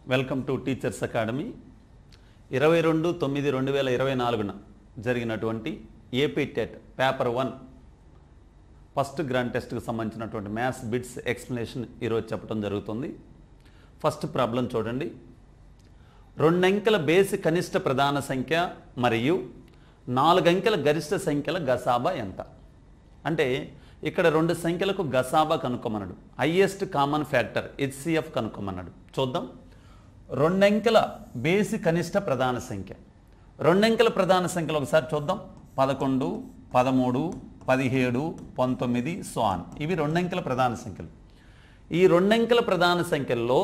Welcome to teachers academy ఇరవై రెండు తొమ్మిది రెండు వేల ఇరవై నాలుగున జరిగినటువంటి AP TET paper one first grand టెస్ట్కి సంబంధించినటువంటి మ్యాథ్స్ బిట్స్ ఎక్స్ప్లెనేషన్ ఈరోజు చెప్పడం జరుగుతుంది ఫస్ట్ ప్రాబ్లం చూడండి రెండంకెల బేసి కనిష్ట ప్రధాన సంఖ్య మరియు నాలుగంకెల గరిష్ట సంఖ్యల గసాబా ఎంత అంటే ఇక్కడ రెండు సంఖ్యలకు గసాబా కనుక్కోమన్నాడు హైయెస్ట్ కామన్ ఫ్యాక్టర్ హెచ్సిఎఫ్ కనుక్కోమన్నాడు చూద్దాం రెండంకెల బేసి కనిష్ట ప్రధాన సంఖ్య రెండంకెల ప్రధాన సంఖ్యలు ఒకసారి చూద్దాం పదకొండు పదమూడు పదిహేడు పంతొమ్మిది సోన్ ఇవి రెండంకెల ప్రధాన సంఖ్యలు ఈ రెండంకెల ప్రధాన సంఖ్యల్లో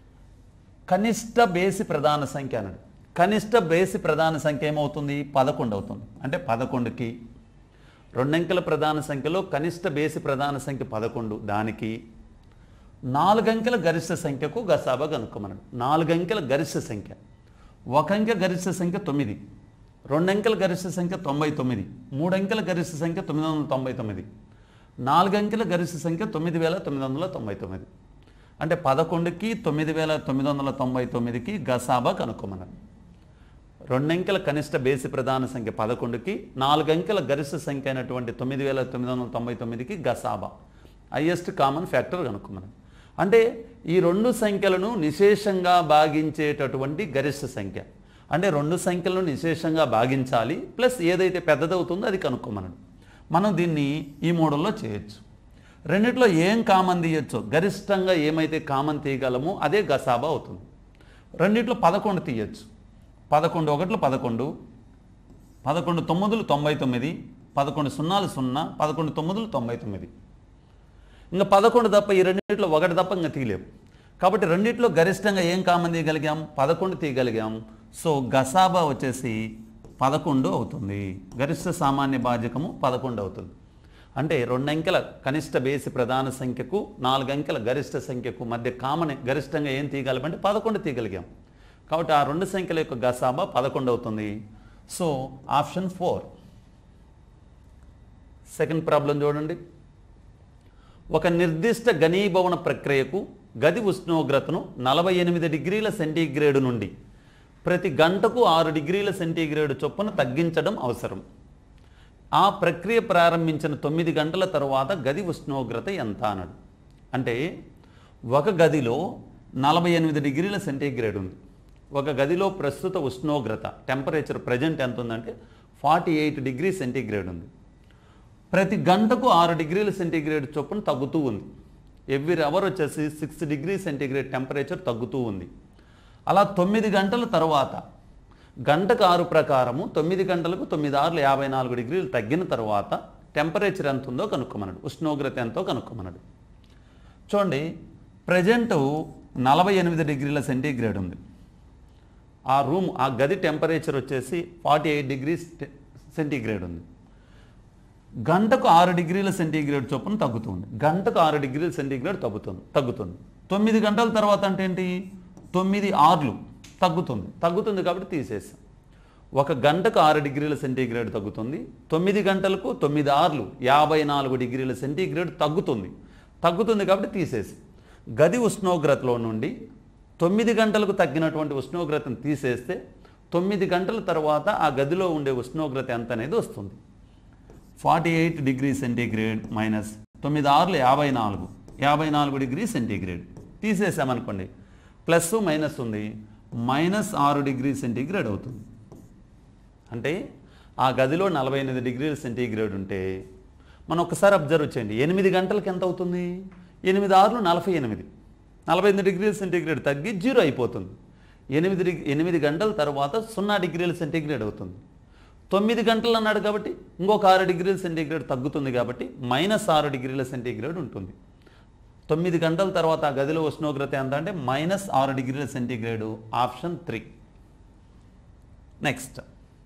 కనిష్ట బేసి ప్రధాన సంఖ్య అన్నాడు కనిష్ట బేసి ప్రధాన సంఖ్య ఏమవుతుంది పదకొండు అవుతుంది అంటే పదకొండుకి రెండంకెల ప్రధాన సంఖ్యలో కనిష్ట బేసి ప్రధాన సంఖ్య పదకొండు దానికి నాలుగంకెల గరిష్ట సంఖ్యకు గసాబా కనుక్కోమన్నాడు నాలుగంకెల గరిష్ట సంఖ్య ఒక అంకె గరిష్ట సంఖ్య తొమ్మిది రెండంకెల గరిష్ట సంఖ్య తొంభై తొమ్మిది మూడంకెల గరిష్ట సంఖ్య తొమ్మిది వందల తొంభై తొమ్మిది నాలుగంకెల గరిష్ట సంఖ్య తొమ్మిది వేల తొమ్మిది వందల తొంభై తొమ్మిది అంటే పదకొండుకి తొమ్మిది వేల తొమ్మిది వందల తొంభై తొమ్మిదికి గసాబా కనుక్కోమన్నాడు రెండంకెల కనిష్ట బేసి ప్రధాన సంఖ్య పదకొండుకి నాలుగంకెల గరిష్ట సంఖ్య అయినటువంటి తొమ్మిది వేల తొమ్మిది వందల తొంభై తొమ్మిదికి గసాబా హైయెస్ట్ కామన్ ఫ్యాక్టర్ కనుక్కున్నాను అంటే ఈ రెండు సంఖ్యలను నిశేషంగా భాగించేటటువంటి గరిష్ట సంఖ్య అంటే రెండు సంఖ్యలను నిశేషంగా భాగించాలి ప్లస్ ఏదైతే పెద్దదవుతుందో అది కనుక్కోమన్నాడు మనం దీన్ని ఈ మోడల్లో చేయొచ్చు రెండిట్లో ఏం కామన్ తీయొచ్చు గరిష్టంగా ఏమైతే కామన్ తీయగలమో అదే గసాబా అవుతుంది రెండిట్లో పదకొండు తీయొచ్చు పదకొండు ఒకట్లు పదకొండు పదకొండు తొమ్మిదిలు తొంభై తొమ్మిది పదకొండు సున్నాలు సున్నా పదకొండు తొమ్మిదిలు తొంభై తొమ్మిది ఇంకా పదకొండు తప్ప ఈ రెండిట్లో ఒకటి తప్ప ఇంకా తీయలేము కాబట్టి రెండిట్లో గరిష్టంగా ఏం కామన్ తీయగలిగాం పదకొండు తీయగలిగాం సో గసాబా వచ్చేసి పదకొండు అవుతుంది గరిష్ట సామాన్య భాజకము పదకొండు అవుతుంది అంటే రెండంకెల కనిష్ట బేసి ప్రధాన సంఖ్యకు నాలుగంకెల గరిష్ట సంఖ్యకు మధ్య కామన్ గరిష్టంగా ఏం తీయగలమంటే పదకొండు తీయగలిగాం కాబట్టి ఆ రెండు సంఖ్యల యొక్క గసాబా పదకొండు అవుతుంది so option four second problem చూడండి ఒక నిర్దిష్ట ఘనీభవన ప్రక్రియకు గది ఉష్ణోగ్రతను నలభై ఎనిమిది డిగ్రీల సెంటీగ్రేడ్ నుండి ప్రతి గంటకు ఆరు డిగ్రీల సెంటీగ్రేడ్ చొప్పున తగ్గించడం అవసరం ఆ ప్రక్రియ ప్రారంభించిన తొమ్మిది గంటల తరువాత గది ఉష్ణోగ్రత ఎంత అన్నాడు అంటే ఒక గదిలో నలభై ఎనిమిది డిగ్రీల సెంటీగ్రేడ్ ఉంది ఒక గదిలో ప్రస్తుత ఉష్ణోగ్రత టెంపరేచర్ ప్రజెంట్ ఎంత ఉందంటే ఫార్టీ ఎయిట్ డిగ్రీ సెంటీగ్రేడ్ ఉంది ప్రతి గంటకు ఆరు డిగ్రీల సెంటీగ్రేడ్ చొప్పున తగ్గుతూ ఉంది ఎవ్రీ అవర్ వచ్చేసి సిక్స్ డిగ్రీ సెంటీగ్రేడ్ టెంపరేచర్ తగ్గుతూ ఉంది అలా తొమ్మిది గంటల తర్వాత గంటకు ఆరు ప్రకారము తొమ్మిది గంటలకు తొమ్మిది ఆరులు యాభై నాలుగు డిగ్రీలు తగ్గిన తర్వాత టెంపరేచర్ ఎంత ఉందో కనుక్కోమన్నాడు ఉష్ణోగ్రత ఎంతో కనుక్కోమన్నాడు చూడండి ప్రజెంటు నలభై ఎనిమిది డిగ్రీల సెంటీగ్రేడ్ ఉంది ఆ రూమ్ ఆ గది టెంపరేచర్ వచ్చేసి ఫార్టీ ఎయిట్ డిగ్రీస్ సెంటీగ్రేడ్ ఉంది గంటకు ఆరు డిగ్రీల సెంటీగ్రేడ్ చొప్పున తగ్గుతుంది గంటకు ఆరు డిగ్రీల సెంటీగ్రేడ్ తగ్గుతుంది తగ్గుతుంది తొమ్మిది గంటల తర్వాత అంటే ఏంటి తొమ్మిది ఆర్లు తగ్గుతుంది తగ్గుతుంది కాబట్టి తీసేసాం ఒక గంటకు ఆరు డిగ్రీల సెంటీగ్రేడ్ తగ్గుతుంది తొమ్మిది గంటలకు తొమ్మిది ఆర్లు యాభై నాలుగు డిగ్రీల సెంటీగ్రేడ్ తగ్గుతుంది తగ్గుతుంది కాబట్టి తీసేసి గది ఉష్ణోగ్రతలో నుండి తొమ్మిది గంటలకు తగ్గినటువంటి ఉష్ణోగ్రతను తీసేస్తే తొమ్మిది గంటల తర్వాత ఆ గదిలో ఉండే ఉష్ణోగ్రత ఎంత అనేది వస్తుంది forty eight degree centigrade minus తొమ్మిది ఆరులు యాభై నాలుగు యాభై నాలుగు డిగ్రీ సెంటీగ్రేడ్ తీసేసామనుకోండి ప్లస్ మైనస్ ఉంది మైనస్ ఆరు డిగ్రీ సెంటీగ్రేడ్ అవుతుంది అంటే ఆ గదిలో నలభై ఎనిమిది డిగ్రీల సెంటీగ్రేడ్ ఉంటే మనం ఒకసారి అబ్జర్వ్ చేయండి ఎనిమిది గంటలకు ఎంత అవుతుంది ఎనిమిది ఆరులు నలభై ఎనిమిది నలభై ఎనిమిది డిగ్రీల సెంటీగ్రేడ్ తగ్గి జీరో అయిపోతుంది ఎనిమిది డిగ్రీ ఎనిమిది గంటల తర్వాత సున్నా డిగ్రీల సెంటీగ్రేడ్ అవుతుంది తొమ్మిది గంటలు అన్నాడు కాబట్టి ఇంకొక ఆరు డిగ్రీల సెంటీగ్రేడ్ తగ్గుతుంది కాబట్టి మైనస్ ఆరు డిగ్రీల సెంటీగ్రేడ్ ఉంటుంది తొమ్మిది గంటల తర్వాత ఆ గదిలో ఉష్ణోగ్రత ఎంత అంటే మైనస్ ఆరు డిగ్రీల centigrade option three next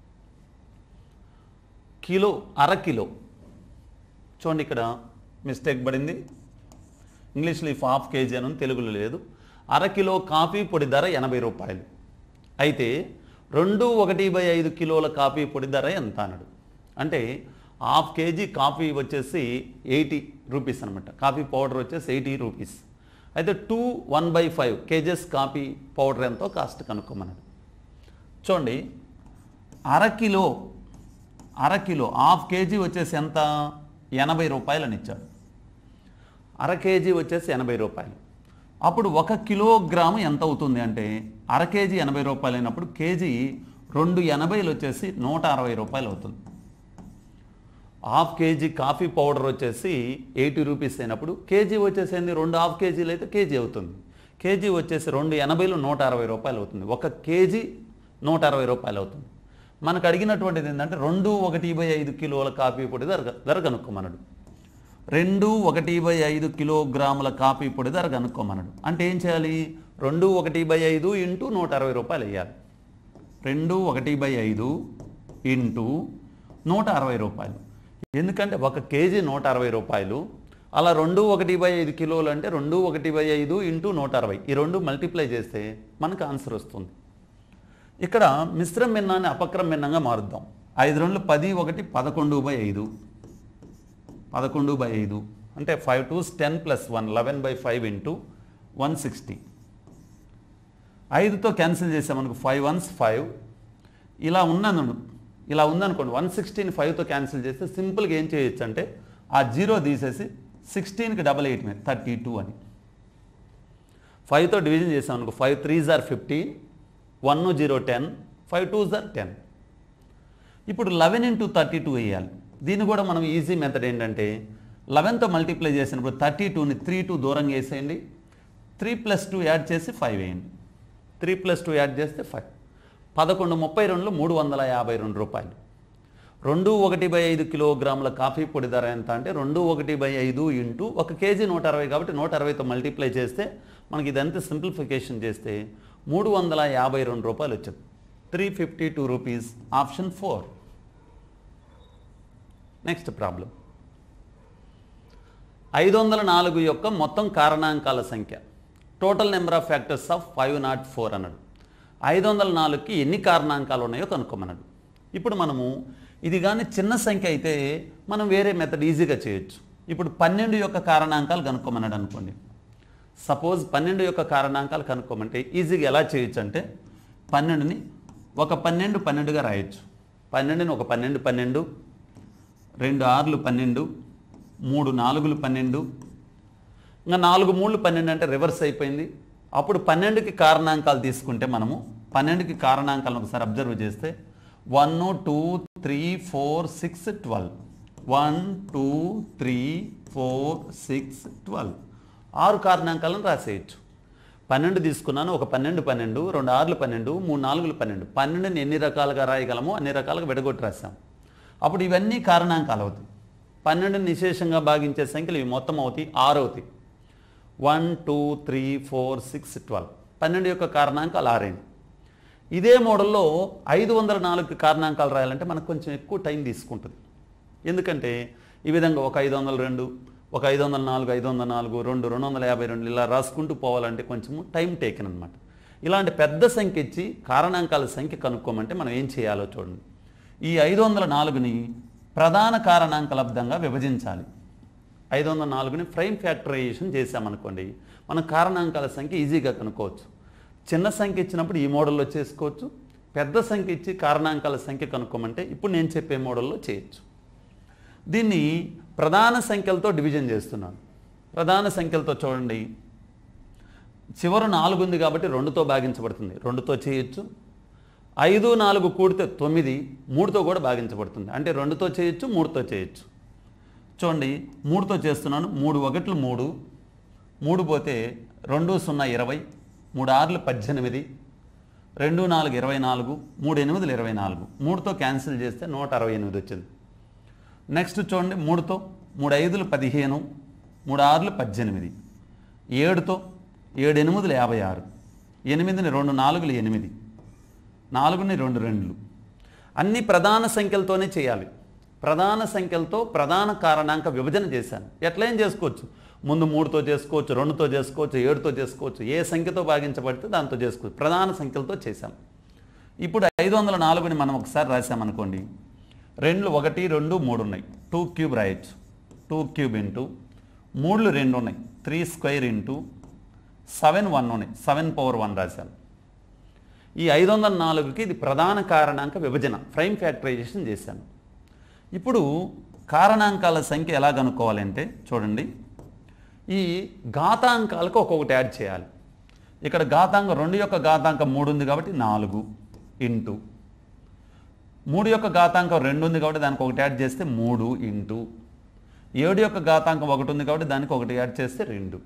kilo అర కిలో చూడండి ఇక్కడ మిస్టేక్ పడింది ఇంగ్లీష్లో ఇఫ్ హాఫ్ కేజీ అని ఉంది, తెలుగులో లేదు అర కిలో కాఫీ పొడి ధర ఎనభై రూపాయలు అయితే రెండు ఒకటి బై ఐదు కిలోల కాఫీ పొడి ధర ఎంత అన్నాడు అంటే హాఫ్ కేజీ కాఫీ వచ్చేసి ఎయిటీ రూపీస్ అనమాట కాఫీ పౌడర్ వచ్చేసి ఎయిటీ రూపీస్ అయితే two one by five KGs coffee powder ఎంతో కాస్ట్ కనుక్కోమన్నాడు చూడండి అరకిలో అరకిలో హాఫ్ కేజీ వచ్చేసి ఎంత ఎనభై రూపాయలని ఇచ్చాడు అర కేజీ వచ్చేసి ఎనభై రూపాయలు అప్పుడు ఒక కిలోగ్రాము ఎంత అవుతుంది అంటే అర కేజీ ఎనభై రూపాయలు అయినప్పుడు కేజీ రెండు ఎనభైలు వచ్చేసి నూట అరవై రూపాయలు అవుతుంది హాఫ్ కేజీ కాఫీ పౌడర్ వచ్చేసి ఎయిటీ రూపీస్ అయినప్పుడు కేజీ వచ్చేసింది రెండు హాఫ్ కేజీలు అయితే కేజీ అవుతుంది కేజీ వచ్చేసి రెండు ఎనభైలు నూట అరవై రూపాయలు అవుతుంది ఒక కేజీ నూట అరవై రూపాయలు అవుతుంది మనకు అడిగినటువంటిది ఏంటంటే రెండు ఒకటి బై ఐదు కిలోల కాఫీ పొడి ధర ధర కనుక్కోమన్నాడు రెండు ఒకటి బై ఐదు కిలోగ్రాముల కాఫీ పొడి ధర కనుక్కోమన్నాడు అంటే ఏం చేయాలి రెండు ఒకటి బై ఐదు ఇంటూ నూట అరవై రూపాయలు వేయాలి రెండు ఒకటి బై ఐదు ఇంటూ నూట అరవై రూపాయలు ఎందుకంటే ఒక కేజీ నూట అరవై రూపాయలు అలా రెండు ఒకటి బై ఐదు కిలోలు అంటే రెండు ఒకటి బై ఐదు ఇంటూ నూట అరవై ఈ రెండు మల్టిప్లై చేస్తే మనకు ఆన్సర్ వస్తుంది ఇక్కడ మిశ్రమ భిన్నాన్ని అపక్రమ భిన్నంగా మారుద్దాం ఐదు రెండు పది ఒకటి పదకొండు బై ఐదు పదకొండు బై ఐదు అంటే five twos ten plus one eleven by five into one sixty ఐదుతో క్యాన్సిల్ చేసామనుకో ఫైవ్ వన్స్ ఫైవ్ ఇలా ఉన్నాను ఇలా ఉందనుకోండి వన్ సిక్స్టీన్ ఫైవ్తో క్యాన్సిల్ చేస్తే సింపుల్గా ఏం చేయొచ్చు అంటే ఆ జీరో తీసేసి సిక్స్టీన్కి డబల్ ఎయిట్ మీద థర్టీ టూ అని ఫైవ్తో డివిజన్ చేసాం అనుకో ఫైవ్ త్రీ జార్ fifteen one zero ten five two జార్ టెన్ ఇప్పుడు లెవెన్ ఇంటూ థర్టీ టూ వేయాలి దీన్ని కూడా మనం ఈజీ మెథడ్ ఏంటంటే లెవెన్తో మల్టిప్లై చేసినప్పుడు థర్టీ టూని త్రీ టూ దూరంగా వేసేయండి త్రీ ప్లస్ టూ యాడ్ చేసి ఫైవ్ వేయండి త్రీ ప్లస్ టూ యాడ్ చేస్తే ఫైవ్ పదకొండు ముప్పై రెండులో మూడు వందల యాభై రెండు రూపాయలు రెండు ఒకటి బై ఐదు కిలోగ్రాముల కాఫీ పొడి ధర ఎంత అంటే రెండు ఒకటి బై ఐదు ఇంటూ ఒక కేజీ నూట అరవై కాబట్టి నూట అరవైతో మల్టిప్లై చేస్తే మనకి ఇదంతా సింప్లిఫికేషన్ చేస్తే మూడు వందల యాభై రెండు రూపాయలు వచ్చింది three fifty two rupees option four next problem ఐదు వందల నాలుగు యొక్క మొత్తం కారణాంకాల సంఖ్య total number of factors of five naught four అన్నాడు ఐదు వందల నాలుగుకి ఎన్ని కారణాంకాలు ఉన్నాయో కనుక్కోమన్నాడు ఇప్పుడు మనము ఇది కానీ చిన్న సంఖ్య అయితే మనం వేరే మెథడ్ ఈజీగా చేయొచ్చు ఇప్పుడు పన్నెండు యొక్క కారణాంకాలు కనుక్కోమన్నాడు అనుకోండి సపోజ్ పన్నెండు యొక్క కారణాంకాలు కనుక్కోమంటే ఈజీగా ఎలా చేయొచ్చు అంటే పన్నెండుని ఒక పన్నెండు పన్నెండుగా రాయొచ్చు పన్నెండుని ఒక పన్నెండు పన్నెండు రెండు ఆరులు పన్నెండు మూడు నాలుగులు పన్నెండు ఇంకా నాలుగు మూడు పన్నెండు అంటే రివర్స్ అయిపోయింది అప్పుడు పన్నెండుకి కారణాంకాలు తీసుకుంటే మనము పన్నెండుకి కారణాంకాలను ఒకసారి అబ్జర్వ్ చేస్తే one two three four six twelve one two three four six twelve ఆరు కారణాంకాలను రాసేయచ్చు పన్నెండు తీసుకున్నాను ఒక పన్నెండు పన్నెండు రెండు ఆరులు పన్నెండు మూడు నాలుగులు పన్నెండు పన్నెండుని ఎన్ని రకాలుగా రాయగలమో అన్ని రకాలుగా విడగొట్టి రాసాం అప్పుడు ఇవన్నీ కారణాంకాలు అవుతాయి పన్నెండుని నిశేషంగా భాగించే సంఖ్యలు ఇవి మొత్తం అవుతాయి ఆరు అవుతాయి one two three four six twelve పన్నెండు యొక్క కారణాంకాలు ఆరేండి ఇదే మోడల్లో ఐదు వందల నాలుగు కారణాంకాలు రాయాలంటే మనకు కొంచెం ఎక్కువ టైం తీసుకుంటుంది ఎందుకంటే ఈ విధంగా ఒక ఐదు వందల రెండు ఒక ఐదు వందల నాలుగు ఐదు వందల నాలుగు రెండు రెండు వందల యాభై రెండు ఇలా రాసుకుంటూ పోవాలంటే కొంచెము టైం టేకెన్ అనమాట ఇలాంటి పెద్ద సంఖ్య ఇచ్చి కారణాంకాల సంఖ్య కనుక్కోమంటే మనం ఏం చేయాలో చూడండి ఈ ఐదు వందల నాలుగుని ప్రధాన కారణాంక లబ్ధంగా విభజించాలి ఐదు వందల నాలుగుని ఫ్రైమ్ ఫ్యాక్టరైజేషన్ చేసామనుకోండి మనం కారణాంకాల సంఖ్య ఈజీగా కనుక్కోవచ్చు చిన్న సంఖ్య ఇచ్చినప్పుడు ఈ మోడల్లో చేసుకోవచ్చు పెద్ద సంఖ్య ఇచ్చి కారణాంకాల సంఖ్య కనుక్కోమంటే ఇప్పుడు నేను చెప్పే మోడల్లో చేయొచ్చు దీన్ని ప్రధాన సంఖ్యలతో డివిజన్ చేస్తున్నాను ప్రధాన సంఖ్యలతో చూడండి చివరు నాలుగు ఉంది కాబట్టి రెండుతో భాగించబడుతుంది రెండుతో చేయొచ్చు ఐదు నాలుగు కూడితే తొమ్మిది మూడుతో కూడా భాగించబడుతుంది అంటే రెండుతో చేయొచ్చు మూడుతో చేయొచ్చు చూడండి మూడుతో చేస్తున్నాను మూడు ఒకట్లు మూడు మూడు పోతే రెండు సున్నా ఇరవై మూడు ఆరులు పద్దెనిమిది రెండు నాలుగు ఇరవై నాలుగు మూడు ఎనిమిదిలు ఇరవై నాలుగు మూడుతో క్యాన్సిల్ చేస్తే నూట అరవై ఎనిమిది వచ్చింది నెక్స్ట్ చూడండి మూడుతో మూడు ఐదులు పదిహేను మూడు ఆరులు పద్దెనిమిది ఏడుతో ఏడు ఎనిమిదిలు యాభై ఆరు ఎనిమిదిని రెండు నాలుగులు ఎనిమిది నాలుగుని రెండు రెండులు అన్ని ప్రధాన సంఖ్యలతోనే చేయాలి ప్రధాన సంఖ్యలతో ప్రధాన కారణాంక విభజన చేశాను ఎట్లా ఏం చేసుకోవచ్చు ముందు మూడుతో చేసుకోవచ్చు రెండుతో చేసుకోవచ్చు ఏడుతో చేసుకోవచ్చు ఏ సంఖ్యతో భాగించబడితే దాంతో చేసుకోవచ్చు ప్రధాన సంఖ్యలతో చేశాం ఇప్పుడు ఐదు వందల నాలుగుని మనం ఒకసారి రాసామనుకోండి రెండు ఒకటి రెండు మూడు ఉన్నాయి టూ క్యూబ్ రాయొచ్చు టూ క్యూబ్ ఇంటూ మూడులు రెండు ఉన్నాయి three square into seven one ఉన్నాయి సెవెన్ పవర్ వన్ రాశాను ఈ ఐదు వందల నాలుగుకి ఇది ప్రధాన కారణాంక విభజన ఫ్రైమ్ ఫ్యాక్టరైజేషన్ చేశాను ఇప్పుడు కారణాంకాల సంఖ్య ఎలా కనుక్కోవాలంటే చూడండి ఈ ఘాతాంకాలకు ఒక్కొక్కటి యాడ్ చేయాలి ఇక్కడ ఘాతాంకం రెండు యొక్క ఘాతాంకం మూడు ఉంది కాబట్టి నాలుగు ఇంటూ మూడు యొక్క ఘాతాంకం రెండు ఉంది కాబట్టి దానికి ఒకటి యాడ్ చేస్తే మూడు ఇంటూ ఏడు యొక్క ఘాతాంకం ఒకటి ఉంది కాబట్టి దానికి ఒకటి యాడ్ చేస్తే రెండు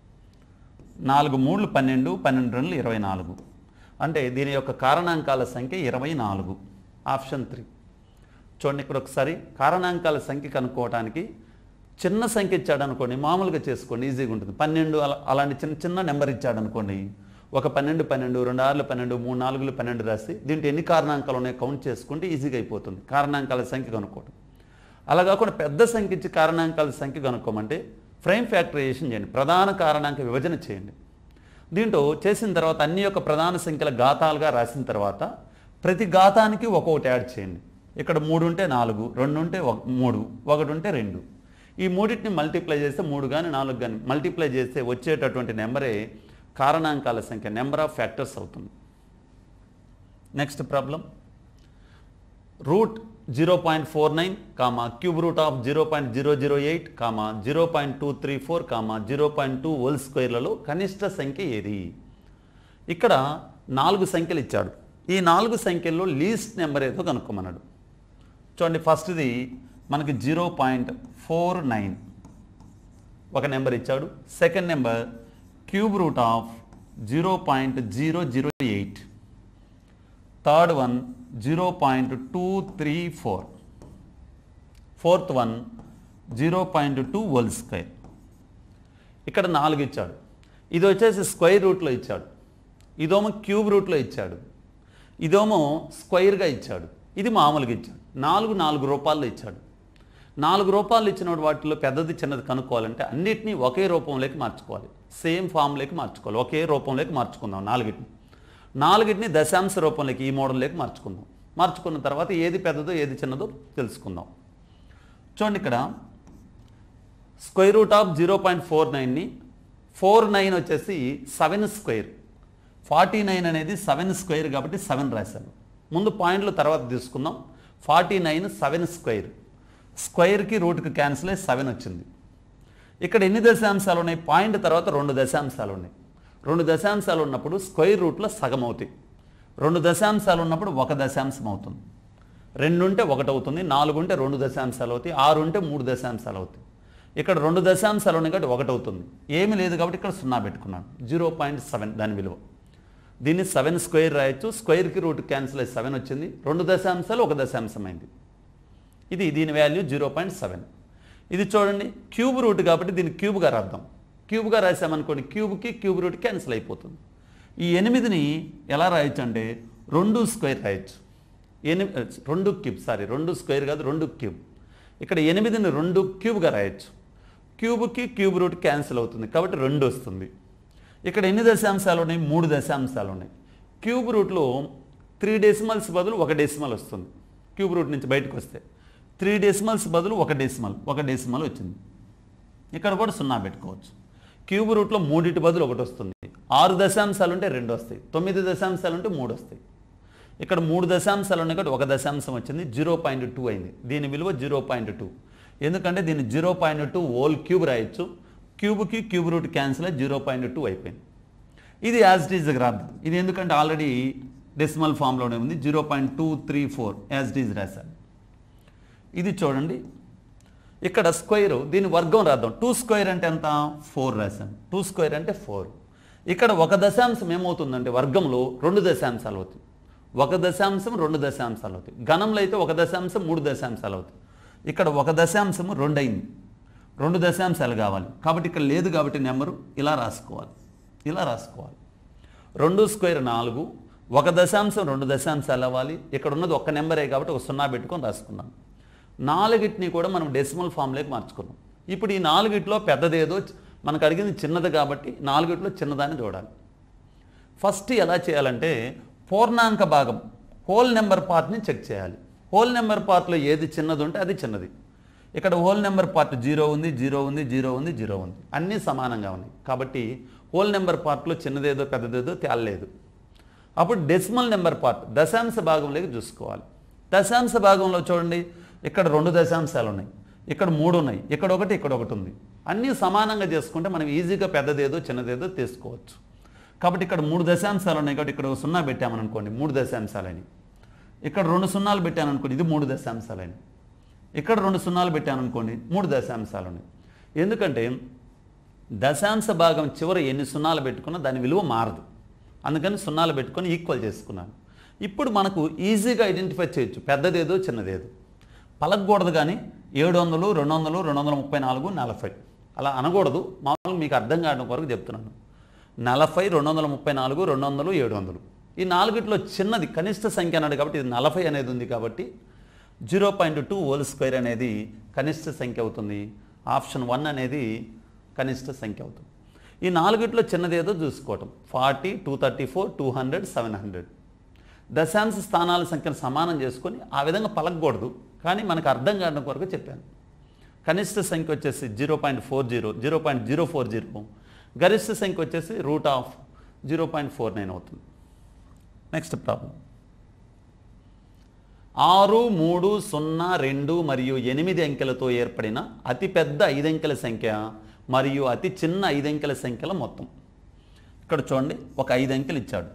నాలుగు మూడులు పన్నెండు పన్నెండు రెండు ఇరవై నాలుగు అంటే దీని యొక్క కారణాంకాల సంఖ్య ఇరవై నాలుగు ఆప్షన్ త్రీ చూడండి ఇక్కడ ఒకసారి కారణాంకాల సంఖ్య కనుక్కోవడానికి చిన్న సంఖ్య ఇచ్చాడు అనుకోండి మామూలుగా చేసుకోండి ఈజీగా ఉంటుంది పన్నెండు అలా అలాంటి చిన్న చిన్న నెంబర్ ఇచ్చాడు అనుకోండి ఒక పన్నెండు పన్నెండు రెండు ఆరులు పన్నెండు మూడు నాలుగులు పన్నెండు రాసి దీంట్లో ఎన్ని కారణాంకాలు ఉన్నాయో కౌంట్ చేసుకుంటే ఈజీగా అయిపోతుంది కారణాంకాల సంఖ్య కనుక్కోవడం అలా కాకుండా పెద్ద సంఖ్య ఇచ్చి కారణాంకాల సంఖ్య కనుక్కోమంటే ఫ్రేమ్ ఫ్యాక్టరైజేషన్ చేయండి ప్రధాన కారణాంక విభజన చేయండి దీంట్లో చేసిన తర్వాత అన్ని యొక్క ప్రధాన సంఖ్యల ఘాతాలుగా రాసిన తర్వాత ప్రతి ఘాతానికి ఒక్కొక్కటి యాడ్ చేయండి ఇక్కడ మూడు ఉంటే నాలుగు రెండు ఉంటే ఒక మూడు ఒకటి ఉంటే రెండు ఈ మూడింటిని మల్టిప్లై చేస్తే మూడు కానీ నాలుగు కానీ మల్టిప్లై చేస్తే వచ్చేటటువంటి నెంబరే కారణాంకాల సంఖ్య నెంబర్ ఆఫ్ ఫ్యాక్టర్స్ అవుతుంది next problem root zero point four nine comma cube root of zero point zero zero eight comma zero point two three four comma zero point two whole స్క్వేర్లలో కనిష్ట సంఖ్య ఏది ఇక్కడ నాలుగు సంఖ్యలు ఇచ్చాడు ఈ నాలుగు సంఖ్యల్లో లీస్ట్ నెంబర్ ఏదో కనుక్కోమన్నాడు చూడండి ఫస్ట్ది మనకి జీరో పాయింట్ ఫోర్ నైన్ ఒక నెంబర్ ఇచ్చాడు second number cube root of zero point zero zero eight third one zero point two three four fourth one zero point two whole square ఇక్కడ నాలుగు ఇచ్చాడు ఇది వచ్చేసి స్క్వైర్ రూట్లో ఇచ్చాడు ఇదేమో క్యూబ్ రూట్లో ఇచ్చాడు ఇదేమో స్క్వైర్గా ఇచ్చాడు ఇది మామూలుగా ఇచ్చాడు నాలుగు నాలుగు రూపాయల్లో ఇచ్చాడు నాలుగు రూపాయలు ఇచ్చిన వాటిలో పెద్దది చిన్నది కనుక్కోవాలంటే అన్నిటినీ ఒకే రూపంలోకి మార్చుకోవాలి సేమ్ ఫామ్లోకి మార్చుకోవాలి ఒకే రూపంలోకి మార్చుకుందాం నాలుగిటిని నాలుగిటిని దశాంశ రూపంలోకి ఈ మోడల్లోకి మార్చుకుందాం మార్చుకున్న తర్వాత ఏది పెద్దదో ఏది చిన్నదో తెలుసుకుందాం చూడండి ఇక్కడ square root of zero point four నైన్ని ఫోర్ నైన్ వచ్చేసి సెవెన్ స్క్వేర్ ఫార్టీ నైన్ అనేది సెవెన్ స్క్వేర్ కాబట్టి సెవెన్ రాశాను ముందు పాయింట్లు తర్వాత తీసుకుందాం ఫార్టీ నైన్ సెవెన్ స్క్వేర్ స్క్వేర్కి రూట్కి క్యాన్సిల్ అయ్యి సెవెన్ వచ్చింది ఇక్కడ ఎన్ని దశాంశాలు ఉన్నాయి పాయింట్ తర్వాత రెండు దశాంశాలు ఉన్నాయి రెండు దశాంశాలు ఉన్నప్పుడు స్క్వేర్ రూట్లో సగం అవుతాయి రెండు దశాంశాలు ఉన్నప్పుడు ఒక దశాంశం అవుతుంది రెండు ఉంటే ఒకటి అవుతుంది నాలుగు ఉంటే రెండు దశాంశాలు అవుతాయి ఆరు ఉంటే మూడు దశాంశాలు అవుతాయి ఇక్కడ రెండు దశాంశాలు ఉన్నాయి కాబట్టి ఒకటి అవుతుంది ఏమీ లేదు కాబట్టి ఇక్కడ సున్నా పెట్టుకున్నాను జీరో పాయింట్ సెవెన్ దాని విలువ దీన్ని సెవెన్ స్క్వేర్ రాయొచ్చు స్క్వేర్కి రూట్ క్యాన్సిల్ అయ్యి సెవెన్ వచ్చింది రెండు దశాంశాలు ఒక దశాంశం అయింది ఇది దీని వాల్యూ జీరో పాయింట్ సెవెన్ ఇది చూడండి క్యూబ్ రూట్ కాబట్టి దీన్ని క్యూబ్గా రాద్దాం క్యూబ్గా రాసామనుకోండి క్యూబ్కి క్యూబ్ రూట్ క్యాన్సిల్ అయిపోతుంది ఈ ఎనిమిదిని ఎలా రాయొచ్చు అంటే రెండు స్క్వేర్ రాయొచ్చు ఎని రెండు క్యూబ్ సారీ రెండు స్క్వేర్ కాదు రెండు క్యూబ్ ఇక్కడ ఎనిమిదిని రెండు క్యూబ్గా రాయొచ్చు క్యూబ్కి క్యూబ్ రూట్ క్యాన్సిల్ అవుతుంది కాబట్టి రెండు వస్తుంది ఇక్కడ ఎన్ని దశాంశాలు ఉన్నాయి మూడు దశాంశాలు ఉన్నాయి క్యూబ్ రూట్లో త్రీ డెసిమల్స్ బదులు ఒక డెసిమల్ వస్తుంది క్యూబ్ రూట్ నుంచి బయటకు వస్తే త్రీ డెసిమల్స్ బదులు ఒక డెసిమల్ ఒక డెసిమల్ వచ్చింది ఇక్కడ కూడా సున్నా పెట్టుకోవచ్చు క్యూబ్ రూట్లో మూడింటి బదులు ఒకటి వస్తుంది ఆరు దశాంశాలు ఉంటే రెండు వస్తాయి తొమ్మిది దశాంశాలు ఉంటే మూడు వస్తాయి ఇక్కడ మూడు దశాంశాలు ఉన్నాయి కాబట్టి ఒక దశాంశం వచ్చింది జీరో పాయింట్ టూ అయింది దీని విలువ జీరో పాయింట్ టూ ఎందుకంటే దీన్ని zero point two whole cube రాయొచ్చు క్యూబ్కి క్యూబ్ రూట్ క్యాన్సిల్ అయ్యి జీరో పాయింట్ టూ అయిపోయింది ఇది యాజ్ ఇట్ ఈజ్ రాద్దాం ఇది ఎందుకంటే ఆల్రెడీ డెసిమల్ ఫామ్లోనే ఉంది zero point two three four as it is రాశాను ఇది చూడండి ఇక్కడ స్క్వేర్ దీని వర్గం రాద్దాం టూ స్క్వేర్ అంటే ఎంత ఫోర్ రాశాను టూ స్క్వేర్ అంటే ఫోర్ ఇక్కడ ఒక దశాంశం ఏమవుతుందంటే వర్గంలో రెండు దశాంశాలు అవుతాయి ఒక దశాంశం రెండు దశాంశాలు అవుతాయి ఘనంలో అయితే ఒక దశాంశం మూడు దశాంశాలు అవుతాయి ఇక్కడ ఒక దశాంశం రెండు అయింది రెండు దశాంశాలు కావాలి కాబట్టి ఇక్కడ లేదు కాబట్టి నెంబరు ఇలా రాసుకోవాలి ఇలా రాసుకోవాలి రెండు స్క్వేర్ నాలుగు ఒక దశాంశం రెండు దశాంశాలు అవ్వాలి ఇక్కడ ఉన్నది ఒక్క నెంబరే కాబట్టి ఒక సున్నా పెట్టుకొని రాసుకున్నాం నాలుగిటిని కూడా మనం డెసిమల్ ఫామ్లోకి మార్చుకున్నాం ఇప్పుడు ఈ నాలుగిట్లో పెద్దదేదో మనకు అడిగింది చిన్నది కాబట్టి నాలుగిట్లో చిన్నదాన్ని చూడాలి ఫస్ట్ ఎలా చేయాలంటే పూర్ణాంక భాగం హోల్ నెంబర్ పార్ట్ని చెక్ చేయాలి హోల్ నెంబర్ పార్ట్లో ఏది చిన్నది ఉంటే అది చిన్నది ఇక్కడ హోల్ నెంబర్ పార్ట్ జీరో ఉంది జీరో ఉంది జీరో ఉంది జీరో ఉంది అన్నీ సమానంగా ఉన్నాయి కాబట్టి హోల్ నెంబర్ పార్ట్లో చిన్నదేదో పెద్దదేదో తేలలేదు అప్పుడు డెసిమల్ నెంబర్ పార్ట్ దశాంశ భాగంలోకి చూసుకోవాలి దశాంశ భాగంలో చూడండి ఇక్కడ రెండు దశాంశాలు ఉన్నాయి ఇక్కడ మూడు ఉన్నాయి ఇక్కడ ఒకటి ఇక్కడ ఒకటి ఉంది అన్నీ సమానంగా చేసుకుంటే మనం ఈజీగా పెద్దదేదో చిన్నదేదో తీసుకోవచ్చు కాబట్టి ఇక్కడ మూడు దశాంశాలు ఉన్నాయి కాబట్టి ఇక్కడ ఒక సున్నా పెట్టామని అనుకోండి మూడు దశాంశాలని ఇక్కడ రెండు సున్నాలు పెట్టాను అనుకోండి ఇది మూడు దశాంశాలని ఇక్కడ రెండు సున్నాలు పెట్టాను అనుకోండి మూడు దశాంశాలు ఉన్నాయి ఎందుకంటే దశాంశ భాగం చివర ఎన్ని సున్నాలు పెట్టుకున్నా దాని విలువ మారదు అందుకని సున్నాలు పెట్టుకొని ఈక్వల్ చేసుకున్నాను ఇప్పుడు మనకు ఈజీగా ఐడెంటిఫై చేయొచ్చు పెద్దదేదో చిన్నదేదో పలకూడదు కానీ ఏడు వందలు రెండు వందలు రెండు వందల ముప్పై నాలుగు నలభై అలా అనకూడదు మామూలుగా మీకు అర్థం కావడం కొరకు చెప్తున్నాను నలభై రెండు వందల ముప్పై నాలుగు రెండు వందలు ఏడు వందలు ఈ నాలుగిట్లో చిన్నది కనిష్ట సంఖ్య అన్నాడు కాబట్టి ఇది నలభై అనేది ఉంది కాబట్టి zero point two whole square అనేది కనిష్ట సంఖ్య అవుతుంది ఆప్షన్ వన్ అనేది కనిష్ట సంఖ్య అవుతుంది ఈ నాలుగిట్లో చిన్నదేదో చూసుకోవటం forty two thirty four two hundred seven hundred దశాంశ స్థానాల సంఖ్యను సమానం చేసుకొని ఆ విధంగా పలకకూడదు కానీ మనకు అర్థం కావడం కొరకు చెప్పాను కనిష్ట సంఖ్య వచ్చేసి zero point four zero zero point zero four zero గరిష్ట సంఖ్య వచ్చేసి root of zero point four nine అవుతుంది నెక్స్ట్ ప్రాబ్లం ఆరు మూడు సున్నా రెండు మరియు ఎనిమిది అంకెలతో ఏర్పడిన అతిపెద్ద ఐదంకెల సంఖ్య మరియు అతి చిన్న ఐదంకెల సంఖ్యల మొత్తం ఇక్కడ చూడండి ఒక ఐదు అంకెలు ఇచ్చాడు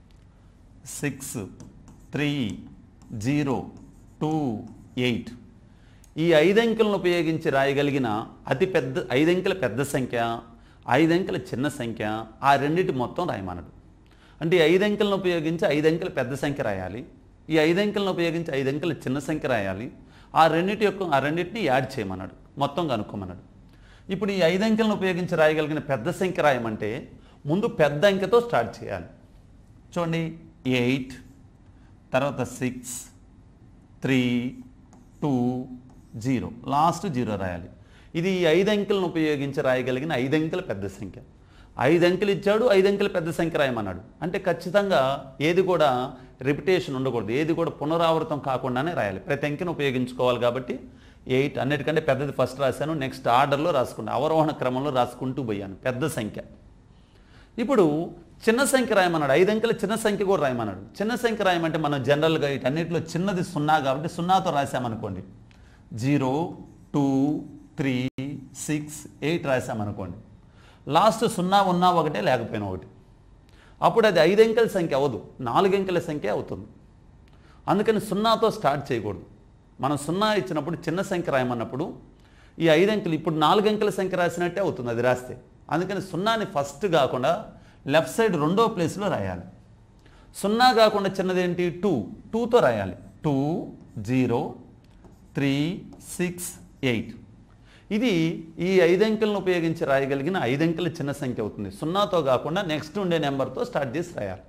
six three zero two eight ఈ ఐదంకెలను ఉపయోగించి రాయగలిగిన అతి పెద్ద ఐదంకెల పెద్ద సంఖ్య ఐదంకెల చిన్న సంఖ్య ఆ రెండింటి మొత్తం రాయమన్నాడు అంటే ఈ ఐదంకెలను ఉపయోగించి ఐదంకెల పెద్ద సంఖ్య రాయాలి ఈ ఐదంకెలను ఉపయోగించి ఐదంకెల చిన్న సంఖ్య రాయాలి ఆ రెండింటి యొక్క ఆ రెండింటిని యాడ్ చేయమన్నాడు మొత్తం కనుక్కోమన్నాడు ఇప్పుడు ఈ ఐదంకెలను ఉపయోగించి రాయగలిగిన పెద్ద సంఖ్య రాయమంటే ముందు పెద్ద అంకెతో స్టార్ట్ చేయాలి చూడండి ఎయిట్ తర్వాత six three two zero last zero రాయాలి ఇది ఈ ఐదు అంకెలను ఉపయోగించి రాయగలిగిన ఐదు అంకెల పెద్ద సంఖ్య ఐదు అంకెలు ఇచ్చాడు ఐదు అంకెల పెద్ద సంఖ్య రాయమన్నాడు అంటే ఖచ్చితంగా ఏది కూడా రిపిటేషన్ ఉండకూడదు ఏది కూడా పునరావృతం కాకుండానే రాయాలి ప్రతి అంకెను ఉపయోగించుకోవాలి కాబట్టి ఎయిట్ అన్నిటికంటే పెద్దది ఫస్ట్ రాశాను నెక్స్ట్ ఆర్డర్లో రాసుకున్నాను అవరోహణ క్రమంలో రాసుకుంటూ పోయాను పెద్ద సంఖ్య ఇప్పుడు చిన్న సంఖ్య రాయమన్నాడు ఐదు అంకెల చిన్న సంఖ్య కూడా రాయమన్నాడు చిన్న సంఖ్య రాయమంటే మనం జనరల్గా వీటన్నిటిలో చిన్నది సున్నా కాబట్టి సున్నాతో రాసామనుకోండి zero two three six eight రాసామనుకోండి లాస్ట్ సున్నా ఉన్నా ఒకటే లేకపోయినా ఒకటి అప్పుడు అది ఐదు అంకెల సంఖ్య అవ్వదు నాలుగు అంకెల సంఖ్య అవుతుంది అందుకని సున్నాతో స్టార్ట్ చేయకూడదు మనం సున్నా ఇచ్చినప్పుడు చిన్న సంఖ్య రాయమన్నప్పుడు ఈ ఐదు అంకెలు ఇప్పుడు నాలుగు అంకెల సంఖ్య రాసినట్టే అవుతుంది అది రాస్తే అందుకని సున్నాని ఫస్ట్ కాకుండా లెఫ్ట్ సైడ్ రెండో ప్లేస్లో రాయాలి సున్నా కాకుండా చిన్నదేంటి టూ టూతో రాయాలి two zero three six eight ఇది ఈ ఐదంకెలను ఉపయోగించి రాయగలిగిన ఐదంకెల చిన్న సంఖ్య అవుతుంది సున్నాతో కాకుండా నెక్స్ట్ ఉండే నెంబర్తో స్టార్ట్ చేసి రాయాలి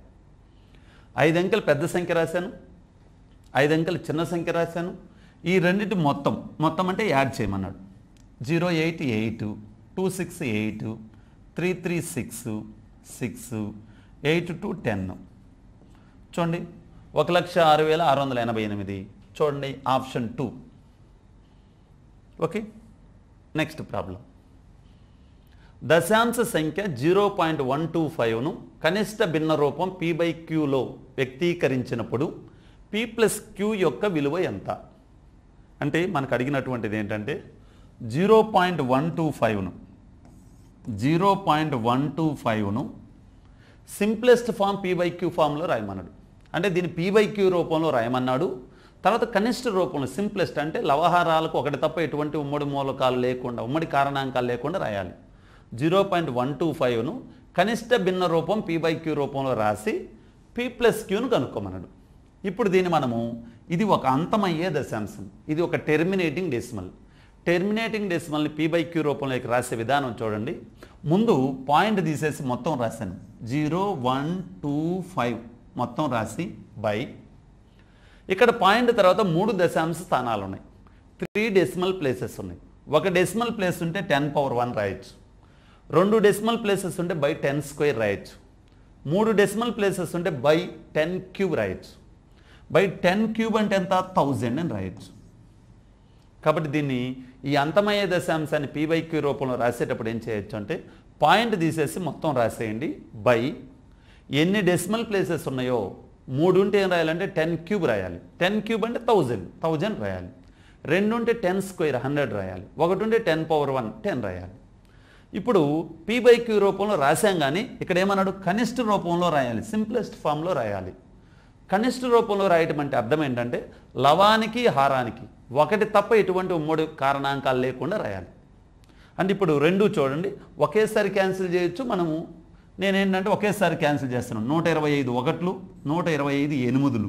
ఐదు అంకెలు పెద్ద సంఖ్య రాశాను ఐదు అంకెలు చిన్న సంఖ్య రాశాను ఈ రెండింటి మొత్తం మొత్తం అంటే యాడ్ చేయమన్నాడు zero eight eight two six eight three three six six eight two ten చూడండి ఒక లక్ష ఆరు వేల ఆరు వందల ఎనభై ఎనిమిది చూడండి option two okay next problem దశాంశ సంఖ్య జీరో పాయింట్ వన్ టూ ఫైవ్ను కనిష్ట భిన్న రూపం పీ బై క్యూలో వ్యక్తీకరించినప్పుడు పీ ప్లస్ క్యూ యొక్క విలువ ఎంత అంటే మనకు అడిగినటువంటిది ఏంటంటే జీరో పాయింట్ వన్ టూ ఫైవ్ను జీరో పాయింట్ వన్ టూ ఫైవ్ను simplest form P by Q ఫామ్లో రాయమన్నాడు అంటే దీన్ని పీ బై క్యూ రూపంలో రాయమన్నాడు తర్వాత కనిష్ట రూపంలో సింప్లెస్ట్ అంటే లవహారాలకు ఒకటి తప్ప ఎటువంటి ఉమ్మడి మూలకాలు లేకుండా ఉమ్మడి కారణాంకాలు లేకుండా రాయాలి జీరో పాయింట్ వన్ టూ ఫైవ్ను కనిష్ట భిన్న రూపం పీ బై క్యూ రూపంలో రాసి పీ ప్లస్ క్యూను కనుక్కోమన్నాడు ఇప్పుడు దీన్ని మనము ఇది ఒక అంతమయ్యే దశాంశం ఇది ఒక టెర్మినేటింగ్ డెసిమల్ టెర్మినేటింగ్ డెసిమల్ని పీ బై క్యూ రూపంలోకి రాసే విధానం చూడండి ముందు పాయింట్ తీసేసి మొత్తం రాశాను జీరో వన్ టూ ఫైవ్ మొత్తం రాసి బై ఇక్కడ పాయింట్ తర్వాత మూడు దశాంశ స్థానాలు ఉన్నాయి త్రీ డెసిమల్ ప్లేసెస్ ఉన్నాయి ఒక డెసిమల్ ప్లేస్ ఉంటే టెన్ పవర్ వన్ రాయొచ్చు రెండు డెసిమల్ ప్లేసెస్ ఉంటే బై టెన్ స్క్వేర్ రాయొచ్చు మూడు డెసిమల్ ప్లేసెస్ ఉంటే బై టెన్ క్యూబ్ రాయొచ్చు బై టెన్ క్యూబ్ అంటే ఎంత థౌజండ్ అని రాయొచ్చు కాబట్టి దీన్ని ఈ అంతమయ్యే దశాంశాన్ని పీ బై క్యూ రూపంలో రాసేటప్పుడు ఏం చేయొచ్చు అంటే పాయింట్ తీసేసి మొత్తం రాసేయండి బై ఎన్ని డెసిమల్ ప్లేసెస్ ఉన్నాయో మూడు ఉంటే ఏం రాయాలంటే టెన్ క్యూబ్ రాయాలి టెన్ క్యూబ్ అంటే థౌజండ్ థౌజండ్ రాయాలి రెండు ఉంటే టెన్ స్క్వేర్ హండ్రెడ్ రాయాలి ఒకటి ఉంటే టెన్ పవర్ వన్ టెన్ రాయాలి ఇప్పుడు పీ బై క్యూ రూపంలో రాశాం కానీ ఇక్కడ ఏమన్నాడు కనిష్ట రూపంలో రాయాలి సింప్లెస్ట్ ఫామ్లో రాయాలి కనిష్ట రూపంలో రాయటం అంటే అర్థం ఏంటంటే లవానికి హారానికి ఒకటి తప్ప ఎటువంటి ఉమ్మడి కారణాంకాలు లేకుండా రాయాలి అంటే ఇప్పుడు రెండు చూడండి ఒకేసారి క్యాన్సిల్ చేయొచ్చు మనము నేనేంటంటే ఒకేసారి క్యాన్సిల్ చేస్తున్నాను నూట ఇరవై ఐదు ఒకట్లు నూట ఇరవై ఐదు ఎనిమిదిలు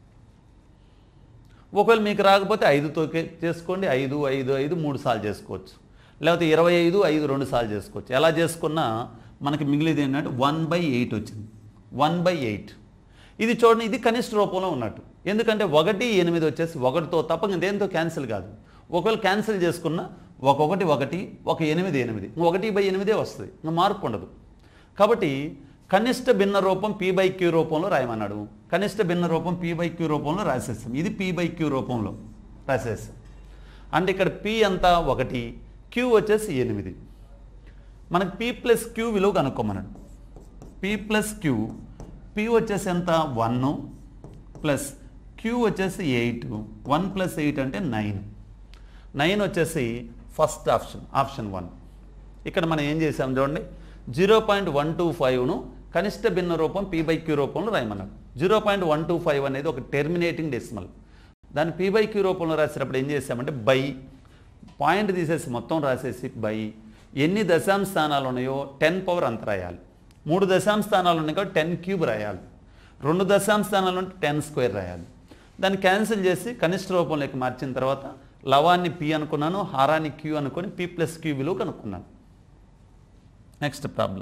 ఒకవేళ మీకు రాకపోతే ఐదుతో కే- చేసుకోండి ఐదు ఐదు ఐదు మూడు సార్లు చేసుకోవచ్చు లేకపోతే ఇరవై ఐదు ఐదు రెండు సార్లు చేసుకోవచ్చు ఎలా చేసుకున్నా మనకి మిగిలిది ఏంటంటే వన్ బై ఎయిట్ వచ్చింది వన్ బై ఎయిట్ ఇది చూడండి ఇది కనిష్ట రూపంలో ఉన్నట్టు ఎందుకంటే ఒకటి ఎనిమిది వచ్చేసి ఒకటితో తప్ప ఇంక దేంతో క్యాన్సిల్ కాదు ఒకవేళ క్యాన్సిల్ చేసుకున్న ఒక్కొక్కటి ఒకటి ఒక ఎనిమిది ఎనిమిది ఒకటి బై ఎనిమిదే వస్తుంది ఇంకా మార్పు ఉండదు కాబట్టి కనిష్ట భిన్న రూపం పీ బై క్యూ రూపంలో రాయమన్నాడు కనిష్ట భిన్న రూపం పీ బై క్యూ రూపంలో రాసేస్తాం ఇది పీ బై క్యూ రూపంలో రాసేస్తాం అంటే ఇక్కడ పీ అంతా ఒకటి క్యూ వచ్చేసి ఎనిమిది మనకి పీ ప్లస్ క్యూ విలువ కనుక్కోమన్నాడు పీ ప్లస్ క్యూ పీ వచ్చేసి ఎంత వన్ ప్లస్ క్యూ వచ్చేసి ఎయిట్ వన్ ప్లస్ ఎయిట్ అంటే నైన్ నైన్ వచ్చేసి ఫస్ట్ ఆప్షన్ ఆప్షన్ వన్ ఇక్కడ మనం ఏం చేసాం చూడండి జీరో పాయింట్ వన్ టూ ఫైవ్ను కనిష్ట భిన్న రూపం పీ బై క్యూ రూపంలో రాయమన్నాడు zero point one two five అనేది ఒక టెర్మినేటింగ్ డెసిమల్ దాన్ని పీ బై క్యూ రూపంలో రాసేటప్పుడు ఏం చేసామంటే బై పాయింట్ తీసేసి మొత్తం రాసేసి బై ఎన్ని దశాంశ స్థానాలు ఉన్నాయో టెన్ పవర్ అంత రాయాలి మూడు దశాంశ స్థానాలు ఉన్నాయి కాబట్టి టెన్ క్యూబ్ రాయాలి రెండు దశాంశ స్థానాలు ఉంటే టెన్ స్క్వేర్ రాయాలి దాన్ని క్యాన్సిల్ చేసి కనిష్ట రూపంలోకి మార్చిన తర్వాత లవాన్ని పి అనుకున్నాను హారాన్ని క్యూ అనుకొని పి ప్లస్ క్యూ విలువ కనుక్కున్నాను నెక్స్ట్ ప్రాబ్లం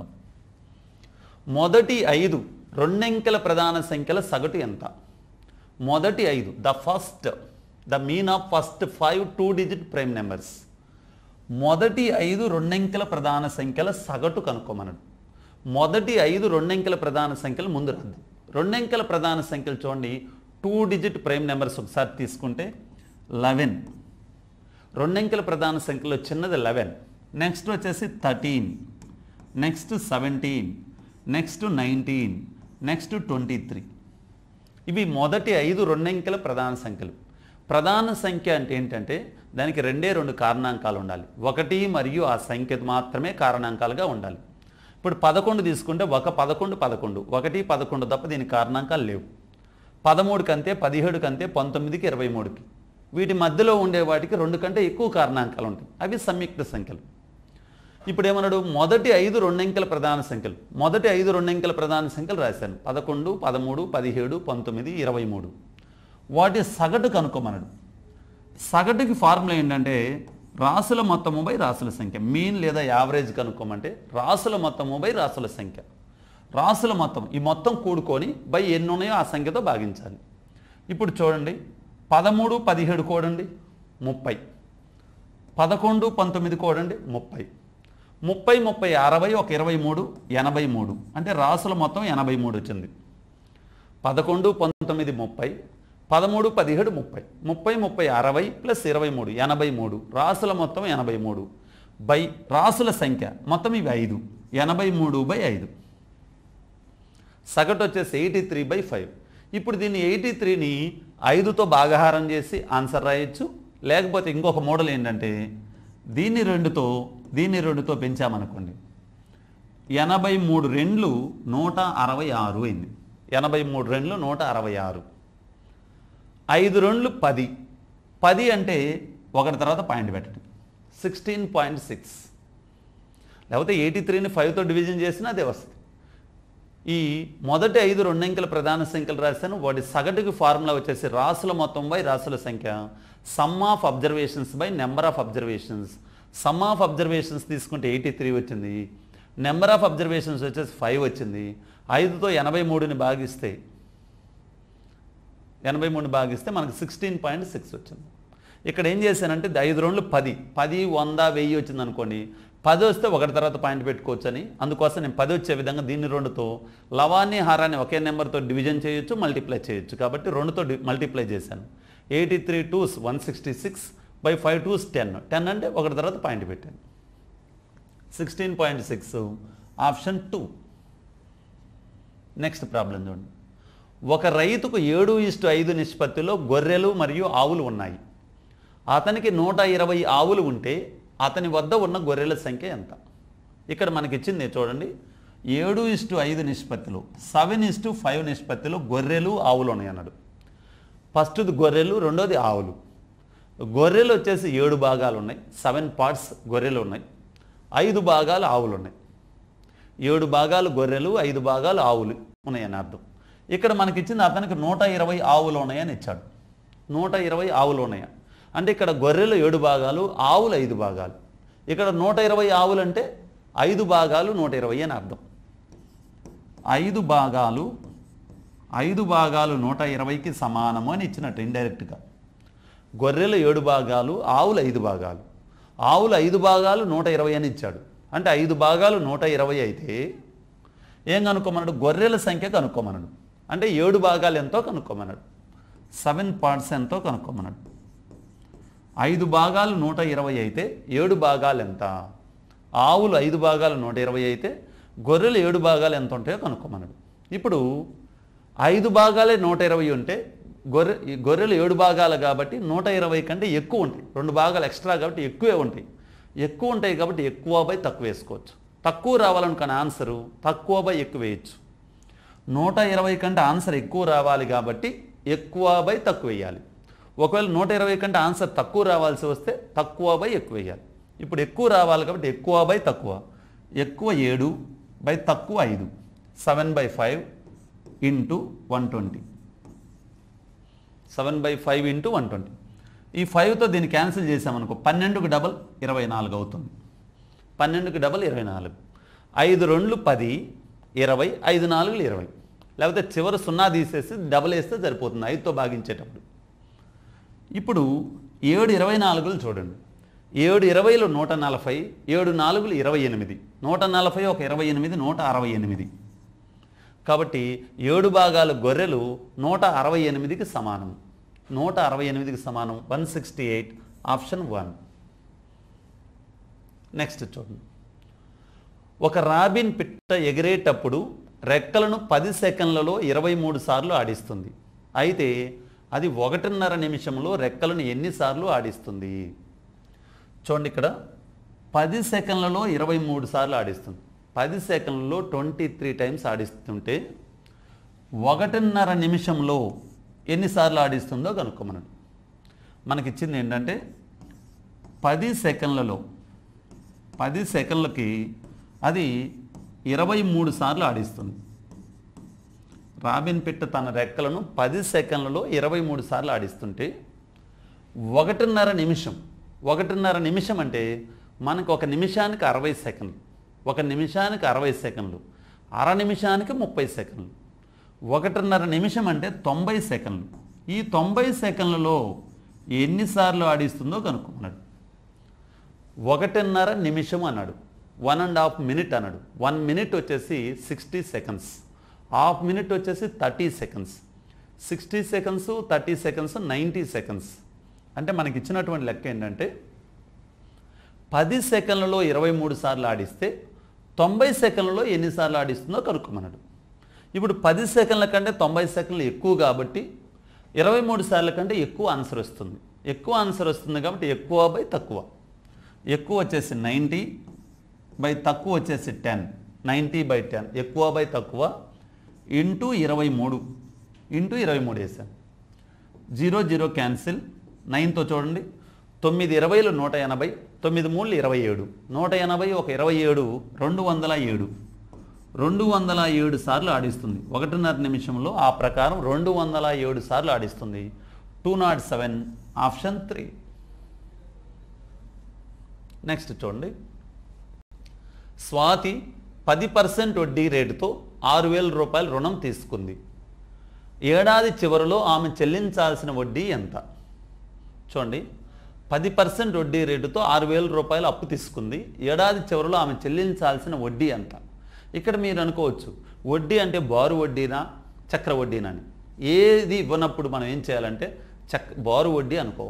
మొదటి ఐదు రెండంకెల ప్రధాన సంఖ్యల సగటు ఎంత మొదటి ఐదు the first the mean of first five two digit prime numbers మొదటి ఐదు రెండంకెల ప్రధాన సంఖ్యల సగటు కనుక్కోమన్నాడు మొదటి ఐదు రెండంకెల ప్రధాన సంఖ్యలు ముందు రాద్దు రెండంకెల ప్రధాన సంఖ్యలు చూడండి టూ డిజిట్ ప్రైమ్ నెంబర్స్ ఒకసారి తీసుకుంటే లెవెన్ రెండంకెల ప్రధాన సంఖ్యలో చిన్నది లెవెన్ నెక్స్ట్ వచ్చేసి thirteen next seventeen next nineteen next twenty three ఇవి మొదటి ఐదు రెండంకెల ప్రధాన సంఖ్యలు ప్రధాన సంఖ్య అంటే ఏంటంటే దానికి రెండే రెండు కారణాంకాలు ఉండాలి ఒకటి మరియు ఆ సంఖ్య మాత్రమే కారణాంకాలుగా ఉండాలి ఇప్పుడు పదకొండు తీసుకుంటే ఒక పదకొండు పదకొండు ఒకటి పదకొండు తప్ప దీనికి కారణాంకాలు లేవు పదమూడు కంతే పదిహేడు కంతే పంతొమ్మిదికి ఇరవై మూడుకి వీటి మధ్యలో ఉండే వాటికి రెండు కంటే ఎక్కువ కారణాంకాలు ఉంటాయి అవి సంయుక్త సంఖ్యలు ఇప్పుడు ఏమన్నాడు మొదటి ఐదు రెండంకెల ప్రధాన సంఖ్యలు మొదటి ఐదు రెండంకెల ప్రధాన సంఖ్యలు రాశాను పదకొండు పదమూడు పదిహేడు పంతొమ్మిది ఇరవై మూడు వాటి సగటు కనుక్కోమన్నాడు సగటుకి ఫార్ములా ఏంటంటే రాసుల మొత్తము బై రాసుల సంఖ్య మీన్ లేదా యావరేజ్ కనుక్కోమంటే రాసుల మొత్తము బై రాసుల సంఖ్య రాసుల మొత్తం ఈ మొత్తం కూడుకొని బై ఎన్ని ఉన్నాయో ఆ సంఖ్యతో భాగించాలి ఇప్పుడు చూడండి పదమూడు పదిహేడు కూడండి ముప్పై పదకొండు పంతొమ్మిది కూడండి ముప్పై ముప్పై ముప్పై అరవై ఒక ఇరవై మూడు ఎనభై మూడు అంటే రాసుల మొత్తం ఎనభై మూడు వచ్చింది పదకొండు పంతొమ్మిది ముప్పై పదమూడు పదిహేడు ముప్పై ముప్పై ముప్పై అరవై ప్లస్ ఇరవై మూడు ఎనభై మూడు రాసుల మొత్తం ఎనభై మూడు బై రాసుల సంఖ్య మొత్తం ఇవి ఐదు ఎనభై మూడు బై ఐదు సగటు వచ్చేసి ఎయిటీ త్రీ బై ఫైవ్ ఇప్పుడు దీన్ని ఎయిటీ త్రీని ఐదుతో భాగహారం చేసి ఆన్సర్ రాయొచ్చు లేకపోతే ఇంకొక మోడల్ ఏంటంటే దీన్ని రెండుతో దీన్ని రెండుతో పెంచామనుకోండి ఎనభై మూడు రెండ్లు నూట అరవై ఆరు అయింది ఎనభై మూడు రెండ్లు నూట అరవై ఆరు ఐదు రెండ్లు పది పది అంటే ఒకటి తర్వాత పాయింట్ పెట్టండి సిక్స్టీన్ పాయింట్ సిక్స్ లేకపోతే ఎయిటీ త్రీని ఫైవ్తో డివిజన్ చేసినా అదే వస్తుంది ఈ మొదటి ఐదు రెండంకెల ప్రధాన సంఖ్యలు రాశాను వాటి సగటుకి ఫార్ములా వచ్చేసి రాసుల మొత్తం బై రాసుల సంఖ్య sum of observations by number of observations sum of observations తీసుకుంటే ఎయిటీ త్రీ వచ్చింది నెంబర్ ఆఫ్ అబ్జర్వేషన్స్ వచ్చేసి ఫైవ్ వచ్చింది ఐదుతో ఎనభై మూడుని భాగిస్తే ఎనభై మూడు భాగిస్తే మనకు సిక్స్టీన్ పాయింట్ సిక్స్ వచ్చింది ఇక్కడ ఏం చేశానంటే ఇది ఐదు రెండు పది పది వంద వెయ్యి వచ్చింది అనుకోండి పది వస్తే ఒకటి తర్వాత పాయింట్ పెట్టుకోవచ్చు అని అందుకోసం నేను పది వచ్చే విధంగా దీన్ని రెండుతో లవాన్ని హారాన్ని ఒకే నెంబర్తో డివిజన్ చేయొచ్చు మల్టిప్లై చేయొచ్చు కాబట్టి రెండుతో డి- మల్టిప్లై చేశాను eighty three twos one sixty six by five twos ten ten అంటే ఒకటి తర్వాత పాయింట్ పెట్టాను sixteen point six option two next problem చూడండి ఒక రైతుకు ఏడు ఇష్టు ఐదు నిష్పత్తిలో గొర్రెలు మరియు ఆవులు ఉన్నాయి అతనికి నూట ఇరవై ఆవులు ఉంటే అతని వద్ద ఉన్న గొర్రెల సంఖ్య ఎంత ఇక్కడ మనకి ఇచ్చింది చూడండి ఏడు ఇష్టు ఐదు నిష్పత్తిలో సెవెన్ ఇష్టు ఫైవ్ నిష్పత్తిలో గొర్రెలు ఆవులు ఉన్నాయి అన్నాడు ఫస్ట్ది గొర్రెలు రెండోది ఆవులు గొర్రెలు వచ్చేసి ఏడు భాగాలు ఉన్నాయి సెవెన్ పార్ట్స్ గొర్రెలు ఉన్నాయి ఐదు భాగాలు ఆవులు ఉన్నాయి ఏడు భాగాలు గొర్రెలు ఐదు భాగాలు ఆవులు ఉన్నాయని అర్థం ఇక్కడ మనకి ఇచ్చింది అతనికి నూట ఇరవై ఆవులు ఉన్నాయని ఇచ్చాడు నూట ఇరవై ఆవులు ఉన్నాయా అంటే ఇక్కడ గొర్రెలు ఏడు భాగాలు ఆవులు ఐదు భాగాలు ఇక్కడ నూట ఇరవై ఆవులు అంటే ఐదు భాగాలు నూట ఇరవై అని అర్థం ఐదు భాగాలు ఐదు భాగాలు నూట ఇరవైకి సమానము అని ఇచ్చినట్టు ఇండైరెక్ట్గా గొర్రెలు ఏడు భాగాలు ఆవులు ఐదు భాగాలు ఆవులు ఐదు భాగాలు నూట ఇరవై అని ఇచ్చాడు అంటే ఐదు భాగాలు నూట ఇరవై అయితే ఏం కనుక్కోమన్నాడు గొర్రెల సంఖ్య కనుక్కోమన్నాడు అంటే ఏడు భాగాలు ఎంతో కనుక్కోమన్నాడు సెవెన్ పార్ట్స్ ఎంతో కనుక్కోమన్నాడు ఐదు భాగాలు నూట ఇరవై అయితే ఏడు భాగాలు ఎంత ఆవులు ఐదు భాగాలు నూట ఇరవై అయితే గొర్రెలు ఏడు భాగాలు ఎంత ఉంటాయో కనుక్కోమన్నాడు ఇప్పుడు ఐదు భాగాలే నూట ఇరవై ఉంటే గొర్రె ఈ గొర్రెలు ఏడు భాగాలు కాబట్టి నూట ఇరవై కంటే ఎక్కువ ఉంటాయి రెండు భాగాలు ఎక్స్ట్రా కాబట్టి ఎక్కువే ఉంటాయి ఎక్కువ ఉంటాయి కాబట్టి ఎక్కువ బై తక్కువ వేసుకోవచ్చు తక్కువ రావాలనుకున్న ఆన్సరు తక్కువ బై ఎక్కువ వేయచ్చు నూట ఇరవై కంటే ఆన్సర్ ఎక్కువ రావాలి కాబట్టి ఎక్కువ బై తక్కువ వేయాలి ఒకవేళ నూట ఇరవై కంటే ఆన్సర్ తక్కువ రావాల్సి వస్తే తక్కువ బై ఎక్కువ వేయాలి ఇప్పుడు ఎక్కువ రావాలి కాబట్టి ఎక్కువ బై తక్కువ ఎక్కువ ఏడు బై తక్కువ ఐదు seven by five into one twenty seven by five into one twenty ఈ ఫైవ్తో దీన్ని క్యాన్సిల్ చేసామనుకో పన్నెండుకు డబల్ ఇరవై నాలుగు అవుతుంది పన్నెండుకి డబల్ ఇరవై నాలుగు ఐదు రెండ్లు పది ఇరవై ఐదు నాలుగులు ఇరవై లేకపోతే చివరి సున్నా తీసేసి డబల్ వేస్తే సరిపోతుంది ఐదుతో భాగించేటప్పుడు ఇప్పుడు ఏడు ఇరవై నాలుగులు చూడండి ఏడు ఇరవైలు నూట నలభై ఏడు నాలుగులు ఇరవై ఎనిమిది నూట నలభై ఒక ఇరవై ఎనిమిది నూట అరవై ఎనిమిది కాబట్టి ఏడు భాగాలు గొర్రెలు నూట అరవై ఎనిమిదికి సమానం నూట అరవై ఎనిమిదికి సమానం one sixty eight option one next చూడండి ఒక రాబిన్ పిట్ట ఎగిరేటప్పుడు రెక్కలను పది సెకండ్లలో ఇరవై మూడు సార్లు ఆడిస్తుంది అయితే అది ఒకటిన్నర నిమిషంలో రెక్కలను ఎన్నిసార్లు ఆడిస్తుంది చూడండి ఇక్కడ పది సెకండ్లలో ఇరవై మూడు సార్లు ఆడిస్తుంది పది సెకండ్లలో ట్వంటీ త్రీ టైమ్స్ ఆడిస్తుంటే ఒకటిన్నర నిమిషంలో ఎన్నిసార్లు ఆడిస్తుందో కనుక్కోమన్నాడు మనకిచ్చింది ఏంటంటే పది సెకండ్లలో పది సెకండ్లకి అది ఇరవై మూడు సార్లు ఆడిస్తుంది రాబిన్ పిట్ట తన రెక్కలను పది సెకండ్లలో ఇరవై మూడు సార్లు ఆడిస్తుంటే ఒకటిన్నర నిమిషం ఒకటిన్నర నిమిషం అంటే మనకు ఒక నిమిషానికి అరవై సెకండ్లు ఒక నిమిషానికి అరవై సెకండ్లు అర నిమిషానికి ముప్పై సెకండ్లు ఒకటిన్నర నిమిషం అంటే తొంభై సెకండ్లు ఈ తొంభై సెకండ్లలో ఎన్నిసార్లు ఆడిస్తుందో కనుక్కున్నాడు ఒకటిన్నర నిమిషం అన్నాడు వన్ అండ్ హాఫ్ మినిట్ అన్నాడు వన్ మినిట్ వచ్చేసి సిక్స్టీ సెకండ్స్ హాఫ్ మినిట్ వచ్చేసి thirty seconds sixty seconds thirty seconds ninety seconds అంటే మనకి ఇచ్చినటువంటి లెక్క ఏంటంటే పది సెకండ్లలో ఇరవై మూడు సార్లు ఆడిస్తే తొంభై సెకండ్లలో ఎన్నిసార్లు ఆడిస్తుందో కనుక్కోమన్నాడు ఇప్పుడు పది సెకండ్ల కంటే తొంభై సెకండ్లు ఎక్కువ కాబట్టి ఇరవై మూడు సార్ల కంటే ఎక్కువ ఆన్సర్ వస్తుంది ఎక్కువ ఆన్సర్ వస్తుంది కాబట్టి ఎక్కువ బై తక్కువ ఎక్కువ వచ్చేసి నైంటీ బై తక్కువ వచ్చేసి టెన్ నైంటీ బై టెన్ ఎక్కువ బై తక్కువ ఇంటూ ఇరవై మూడు ఇంటూ ఇరవై మూడు వేసాను జీరో జీరో క్యాన్సిల్ నైన్తో చూడండి తొమ్మిది ఇరవైలు నూట ఎనభై తొమ్మిది మూడు ఇరవై ఏడు నూట ఎనభై ఒక ఇరవై ఏడు రెండు వందల ఏడు రెండు వందల ఏడు సార్లు ఆడిస్తుంది ఒకటిన్నర నిమిషంలో ఆ ప్రకారం రెండు వందల ఏడు సార్లు ఆడిస్తుంది two not seven option three next చూడండి స్వాతి పది పర్సెంట్ వడ్డీ రేటుతో ఆరు వేల రూపాయల రుణం తీసుకుంది ఏడాది చివరిలో ఆమె చెల్లించాల్సిన వడ్డీ ఎంత చూడండి పది పర్సెంట్ వడ్డీ రేటుతో ఆరు వేల రూపాయలు అప్పు తీసుకుంది ఏడాది చివరిలో ఆమె చెల్లించాల్సిన వడ్డీ ఎంత ఇక్కడ మీరు అనుకోవచ్చు వడ్డీ అంటే బారు వడ్డీనా చక్ర వడ్డీనా అని ఏది ఇవ్వనప్పుడు మనం ఏం చేయాలంటే చక్ బారు వడ్డీ అనుకోవాలి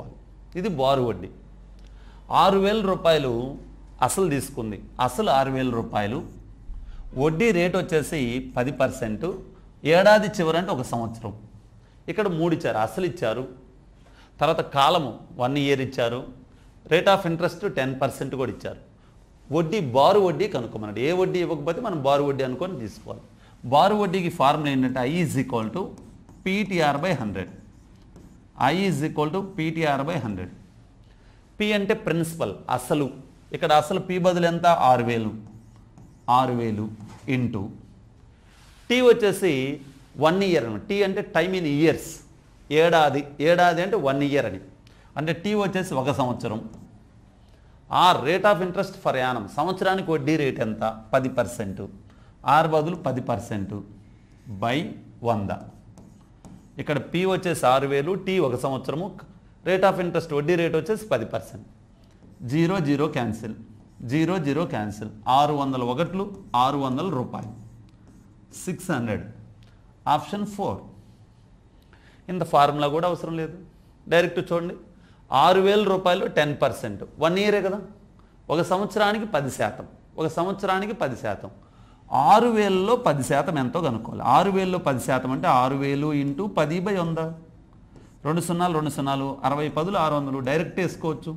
ఇది బారు వడ్డీ ఆరు వేల రూపాయలు అసలు తీసుకుంది అసలు ఆరు వేల రూపాయలు వడ్డీ రేట్ వచ్చేసి పది పర్సెంట్ ఏడాది చివరంటే ఒక సంవత్సరం ఇక్కడ మూడు ఇచ్చారు అసలు ఇచ్చారు తర్వాత కాలము వన్ ఇయర్ ఇచ్చారు rate of interest ten percent కూడా ఇచ్చారు వడ్డీ బారు వడ్డీ కనుక్కోమన్నాడు ఏ వడ్డీ ఇవ్వకపోతే మనం బారు వడ్డీ అనుకొని తీసుకోవాలి బారు వడ్డీకి ఫార్ములా ఏంటంటే I is equal to PTR by hundred I is equal to PTR by hundred P అంటే ప్రిన్సిపల్ అసలు ఇక్కడ అసలు పి బదులు ఎంత ఆరు వేలు ఆరు వేలు ఇంటూ టీ వచ్చేసి వన్ ఇయర్ అని టీ అంటే టైమ్ ఇన్ ఇయర్స్ ఏడాది ఏడాది అంటే వన్ ఇయర్ అని అంటే టీ వచ్చేసి ఒక సంవత్సరం R rate of interest per annum సంవత్సరానికి వడ్డీ రేట్ ఎంత పది పర్సెంట్ ఆర్ బదులు పది పర్సెంట్ బై వంద ఇక్కడ పి వచ్చేసి ఆరు వేలు టీ ఒక సంవత్సరము రేట్ ఆఫ్ ఇంట్రెస్ట్ వడ్డీ రేట్ వచ్చేసి పది percent zero zero cancel zero zero cancel ఆరు వందల ఒకట్లు ఆరు వందల రూపాయలు సిక్స్ హండ్రెడ్ ఆప్షన్ ఫోర్ ఇంత ఫార్ములా కూడా అవసరం లేదు డైరెక్ట్ చూడండి ఆరు వేల రూపాయలు టెన్ పర్సెంట్ వన్ ఇయరే కదా ఒక సంవత్సరానికి పది శాతం ఒక సంవత్సరానికి పది శాతం ఆరు వేలలో పది శాతం ఎంతో కనుక్కోవాలి ఆరు వేలలో పది శాతం అంటే ఆరు వేలు ఇంటూ పది బై వంద రెండు సున్నాలు రెండు సున్నాలు అరవై పదులు ఆరు వందలు డైరెక్ట్ వేసుకోవచ్చు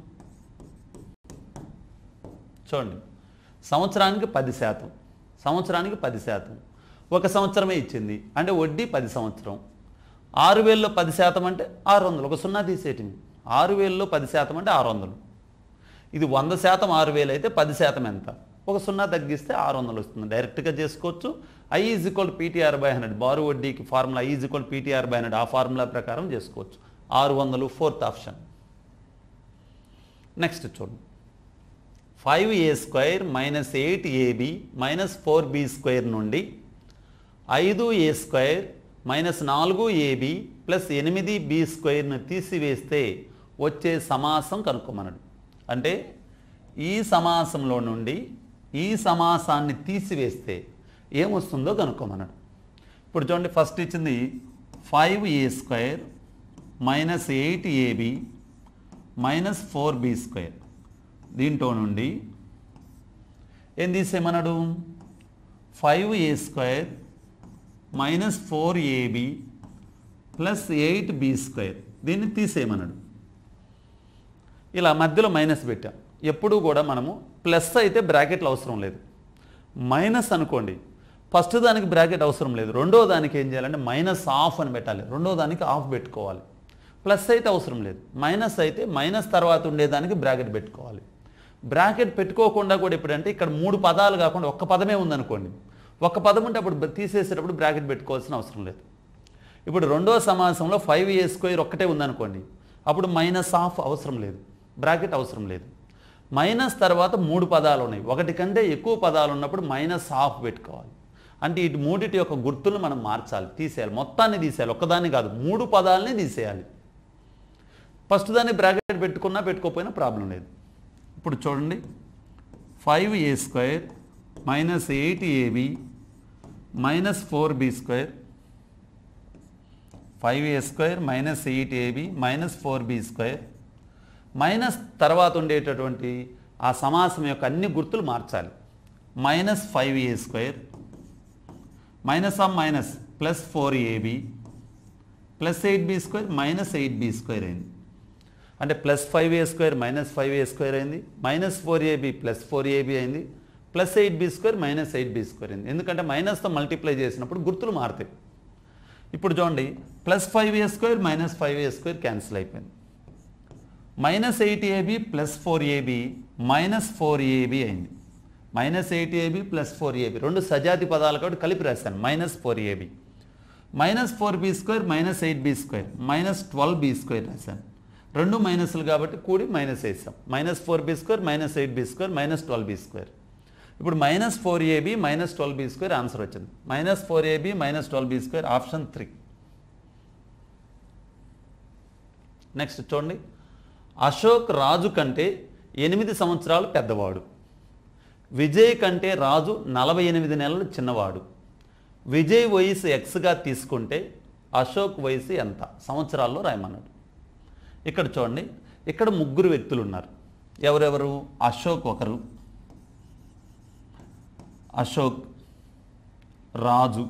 చూడండి సంవత్సరానికి పది శాతం సంవత్సరానికి పది శాతం ఒక సంవత్సరమే ఇచ్చింది అంటే వడ్డీ పది సంవత్సరం ఆరు వేల్లో పది శాతం అంటే ఆరు వందలు ఒక సున్నా తీసేటివి ఆరు వేల్లో పది శాతం అంటే ఆరు వందలు ఇది వంద శాతం ఆరు వేలు అయితే పది శాతం ఎంత ఒక సున్నా తగ్గిస్తే ఆరు వందలు వస్తుంది డైరెక్ట్గా చేసుకోవచ్చు I is equal PTR by hundred బారు వడ్డీకి formula I is equal PTR by hundred ఆ ఫార్ములా ప్రకారం చేసుకోవచ్చు ఆరు వందలు ఫోర్త్ ఆప్షన్ నెక్స్ట్ చూడండి five A square minus eight AB minus four B square నుండి ఐదు ఏ స్క్వేర్ మైనస్ నాలుగు ఏబి ప్లస్ ఎనిమిది బి స్క్వేర్ను తీసివేస్తే వచ్చే సమాసం కనుక్కోమన్నాడు అంటే ఈ సమాసంలో నుండి ఈ సమాసాన్ని తీసివేస్తే ఏమొస్తుందో కనుక్కోమన్నాడు ఇప్పుడు చూడండి ఫస్ట్ ఇచ్చింది five A square minus eight AB minus four B square దీంట్లో నుండి ఏం తీసేయమన్నాడు five A square minus four AB plus eight B square దీన్ని తీసేయమన్నాడు ఇలా మధ్యలో మైనస్ పెట్టాం ఎప్పుడూ కూడా మనము ప్లస్ అయితే బ్రాకెట్లు అవసరం లేదు మైనస్ అనుకోండి ఫస్ట్ దానికి బ్రాకెట్ అవసరం లేదు రెండో దానికి ఏం చేయాలంటే మైనస్ ఆఫ్ అని పెట్టాలి రెండో దానికి ఆఫ్ పెట్టుకోవాలి ప్లస్ అయితే అవసరం లేదు మైనస్ అయితే మైనస్ తర్వాత ఉండేదానికి బ్రాకెట్ పెట్టుకోవాలి బ్రాకెట్ పెట్టుకోకుండా కూడా ఎప్పుడంటే ఇక్కడ మూడు పదాలు కాకుండా ఒక్క పదమే ఉందనుకోండి ఒక్క పదం ఉంటే అప్పుడు తీసేసేటప్పుడు బ్రాకెట్ పెట్టుకోవాల్సిన అవసరం లేదు ఇప్పుడు రెండో సమాసంలో ఫైవ్ ఏ స్క్వేర్ ఒక్కటే ఉందనుకోండి అప్పుడు మైనస్ ఆఫ్ అవసరం లేదు బ్రాకెట్ అవసరం లేదు మైనస్ తర్వాత మూడు పదాలు ఉన్నాయి ఒకటి కంటే ఎక్కువ పదాలు ఉన్నప్పుడు మైనస్ ఆఫ్ పెట్టుకోవాలి అంటే ఇటు మూడిటి యొక్క గుర్తులను మనం మార్చాలి తీసేయాలి మొత్తాన్ని తీసేయాలి ఒక్కదాన్ని కాదు మూడు పదాలని తీసేయాలి ఫస్ట్ దాన్ని బ్రాకెట్ పెట్టుకున్నా పెట్టుకోకపోయినా ప్రాబ్లం లేదు ఇప్పుడు చూడండి five A square minus eight AB minus four B square five A square minus eight AB minus four B square minus తర్వాత ఉండేటటువంటి ఆ సమాసం యొక్క అన్ని గుర్తులు మార్చాలి minus five A square minus of minus plus four AB plus eight B square minus eight B square అయింది అంటే plus five A square minus five A square అయింది minus four AB plus four AB అయింది plus eight B square minus eight B square అయింది ఎందుకంటే మైనస్తో multiply చేసినప్పుడు గుర్తులు మారుతాయి ఇప్పుడు చూడండి plus five A square minus five A square cancel అయిపోయింది minus eight AB plus four AB minus four AB అయింది minus eight AB plus four AB రెండు సజాతి పదాలు కాబట్టి కలిపి రాశాను minus four AB minus four B square minus eight B square minus twelve B square రాశాను రెండు మైనస్లు కాబట్టి కూడి మైనస్ వేసాం minus four B square minus eight B square minus twelve B square ఇప్పుడు minus four AB minus twelve B square answer వచ్చింది minus four AB minus twelve B square option three next చూడండి అశోక్ రాజు కంటే ఎనిమిది సంవత్సరాలు పెద్దవాడు విజయ్ కంటే రాజు నలభై ఎనిమిది నెలలు చిన్నవాడు విజయ్ వయసు ఎక్స్గా తీసుకుంటే అశోక్ వయసు ఎంత సంవత్సరాల్లో రాయమన్నాడు ఇక్కడ చూడండి ఇక్కడ ముగ్గురు వ్యక్తులు ఉన్నారు ఎవరెవరు అశోక్ ఒకరు అశోక్ రాజు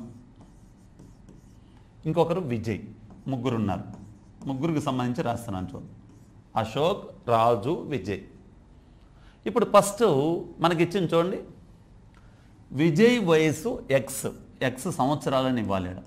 ఇంకొకరు విజయ్ ముగ్గురు ఉన్నారు ముగ్గురికి సంబంధించి రాస్తున్నాను చూడండి అశోక్ రాజు విజయ్ ఇప్పుడు ఫస్ట్ మనకి ఇచ్చింది చూడండి విజయ్ వయసు ఎక్స్ ఎక్స్ సంవత్సరాలని ఇవ్వాలి ఈడ.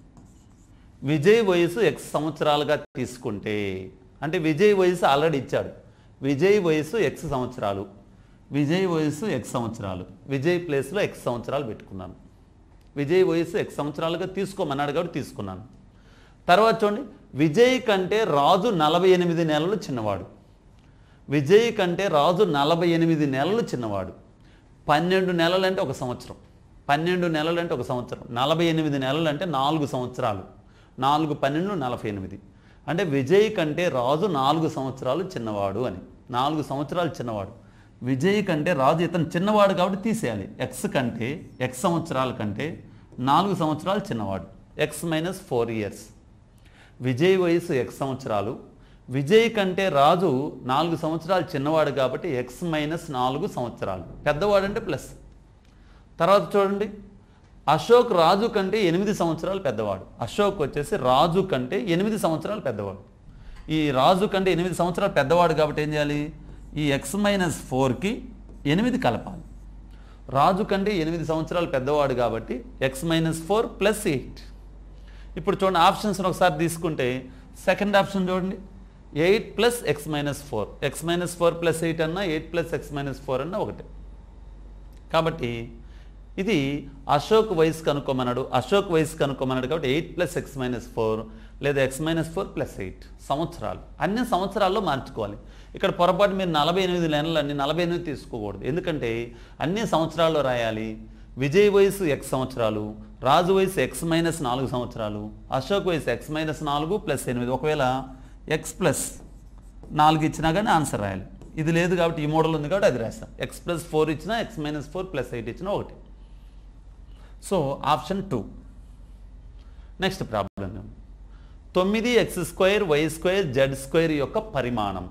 విజయ్ వయసు ఎక్స్ సంవత్సరాలుగా తీసుకుంటే అంటే విజయ్ వయసు ఆల్రెడీ ఇచ్చాడు విజయ్ వయసు ఎక్స్ సంవత్సరాలు విజయ్ వయసు ఎక్స్ సంవత్సరాలు విజయ్ ప్లేస్లో ఎక్స్ సంవత్సరాలు పెట్టుకున్నాను విజయ్ వయసు ఎక్స్ సంవత్సరాలుగా తీసుకోమన్నాడు కాబట్టి తీసుకున్నాను తర్వాత చూడండి విజయ్ కంటే రాజు నలభై ఎనిమిది నెలలు చిన్నవాడు విజయ్ కంటే రాజు నలభై ఎనిమిది నెలలు చిన్నవాడు పన్నెండు నెలలు అంటే ఒక సంవత్సరం పన్నెండు నెలలు అంటే ఒక సంవత్సరం నలభై ఎనిమిది నెలలు అంటే నాలుగు సంవత్సరాలు నాలుగు పన్నెండు నలభై ఎనిమిది అంటే విజయ్ కంటే రాజు నాలుగు సంవత్సరాలు చిన్నవాడు అని నాలుగు సంవత్సరాలు చిన్నవాడు విజయ్ కంటే రాజు ఇతను చిన్నవాడు కాబట్టి తీసేయాలి ఎక్స్ కంటే ఎక్స్ సంవత్సరాల కంటే నాలుగు సంవత్సరాలు చిన్నవాడు X minus four years Vijay వయసు ఎక్స్ సంవత్సరాలు విజయ్ కంటే రాజు నాలుగు సంవత్సరాలు చిన్నవాడు కాబట్టి ఎక్స్ మైనస్ నాలుగు సంవత్సరాలు పెద్దవాడు అంటే ప్లస్ తర్వాత చూడండి అశోక్ రాజు కంటే ఎనిమిది సంవత్సరాలు పెద్దవాడు అశోక్ వచ్చేసి రాజు కంటే ఎనిమిది సంవత్సరాలు పెద్దవాడు ఈ రాజు కంటే ఎనిమిది సంవత్సరాలు పెద్దవాడు కాబట్టి ఏం చేయాలి ఈ ఎక్స్ మైనస్ ఫోర్కి ఎనిమిది కలపాలి రాజు కంటే ఎనిమిది సంవత్సరాలు పెద్దవాడు కాబట్టి X minus four plus eight ఇప్పుడు చూడండి ఆప్షన్స్ ఒకసారి తీసుకుంటే సెకండ్ ఆప్షన్ చూడండి eight plus X minus four X minus four plus eight అన్నా eight plus X minus four అన్నా ఒకటే కాబట్టి ఇది అశోక్ వయసు కనుక్కోమన్నాడు అశోక్ వయసు కనుక్కోమన్నాడు కాబట్టి eight plus X minus four లేదా X minus four plus eight సంవత్సరాలు అన్ని సంవత్సరాల్లో మార్చుకోవాలి ఇక్కడ పొరపాటు మీరు నలభై ఎనిమిది నెలలు అన్ని నలభై ఎనిమిది తీసుకోకూడదు ఎందుకంటే అన్ని సంవత్సరాల్లో రాయాలి విజయ్ వయసు ఎక్స్ సంవత్సరాలు రాజు వయసు ఎక్స్ మైనస్ నాలుగు సంవత్సరాలు అశోక్ వయసు ఎక్స్ మైనస్ నాలుగు ప్లస్ ఎనిమిది ఒకవేళ ఎక్స్ ప్లస్ నాలుగు ఇచ్చినా కానీ ఆన్సర్ రాయాలి ఇది లేదు కాబట్టి ఈ మోడల్ ఉంది కాబట్టి అది రాస్తాం ఎక్స్ ప్లస్ ఫోర్ ఇచ్చినా X minus four plus eight ఇచ్చినా ఒకటి so option two next problem తొమ్మిది X square Y square Z square యొక్క పరిమాణం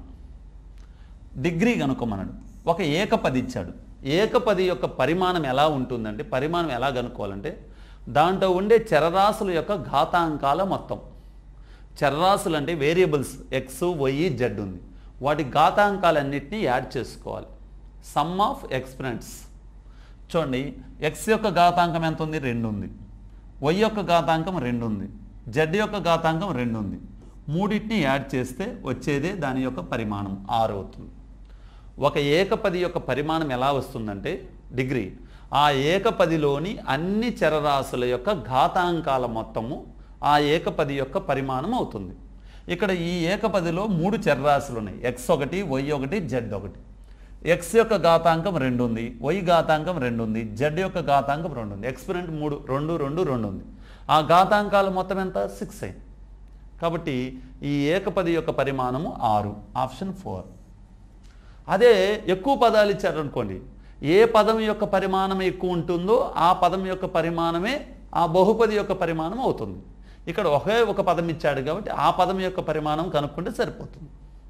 డిగ్రీ కనుక్కోమన్నాడు ఒక ఏకపది ఇచ్చాడు ఏకపది యొక్క పరిమాణం ఎలా ఉంటుందంటే పరిమాణం ఎలా కనుక్కోవాలంటే దాంట్లో ఉండే చరరాశుల యొక్క ఘాతాంకాల మొత్తం చరరాశులు అంటే వేరియబుల్స్ ఎక్స్ వై జెడ్ ఉంది వాటి ఘాతాంకాలన్నింటినీ యాడ్ చేసుకోవాలి సమ్ ఆఫ్ ఎక్స్పెరెంట్స్ చూడండి ఎక్స్ యొక్క ఘాతాంకం ఎంత ఉంది రెండు ఉంది వై యొక్క ఘాతాంకం రెండు ఉంది జెడ్ యొక్క ఘాతాంకం రెండు ఉంది మూడింటిని యాడ్ చేస్తే వచ్చేదే దాని యొక్క పరిమాణం ఆరు అవుతుంది ఒక ఏకపది యొక్క పరిమాణం ఎలా వస్తుందంటే డిగ్రీ ఆ ఏకపదిలోని అన్ని చరరాశుల యొక్క ఘాతాంకాల మొత్తము ఆ ఏకపది యొక్క పరిమాణం అవుతుంది ఇక్కడ ఈ ఏకపదిలో మూడు చరరాశులు ఉన్నాయి ఎక్స్ ఒకటి వై ఒకటి జెడ్ ఒకటి ఎక్స్ యొక్క ఘాతాంకం రెండు ఉంది వై ఘాతాంకం రెండు ఉంది జెడ్ యొక్క ఘాతాంకం రెండు ఉంది ఎక్స్పెరెంట్ మూడు రెండు రెండు రెండు ఉంది ఆ ఘాతాంకాల మొత్తం ఎంత సిక్స్ అయింది కాబట్టి ఈ ఏకపది యొక్క పరిమాణము ఆరు ఆప్షన్ ఫోర్ అదే ఎక్కువ పదాలు ఇచ్చారనుకోండి ఏ పదం యొక్క పరిమాణం ఎక్కువ ఉంటుందో ఆ పదం యొక్క పరిమాణమే ఆ బహుపది యొక్క పరిమాణం అవుతుంది ఇక్కడ ఒకే ఒక పదం ఇచ్చాడు కాబట్టి ఆ పదం యొక్క పరిమాణం కనుక్కుంటే సరిపోతుంది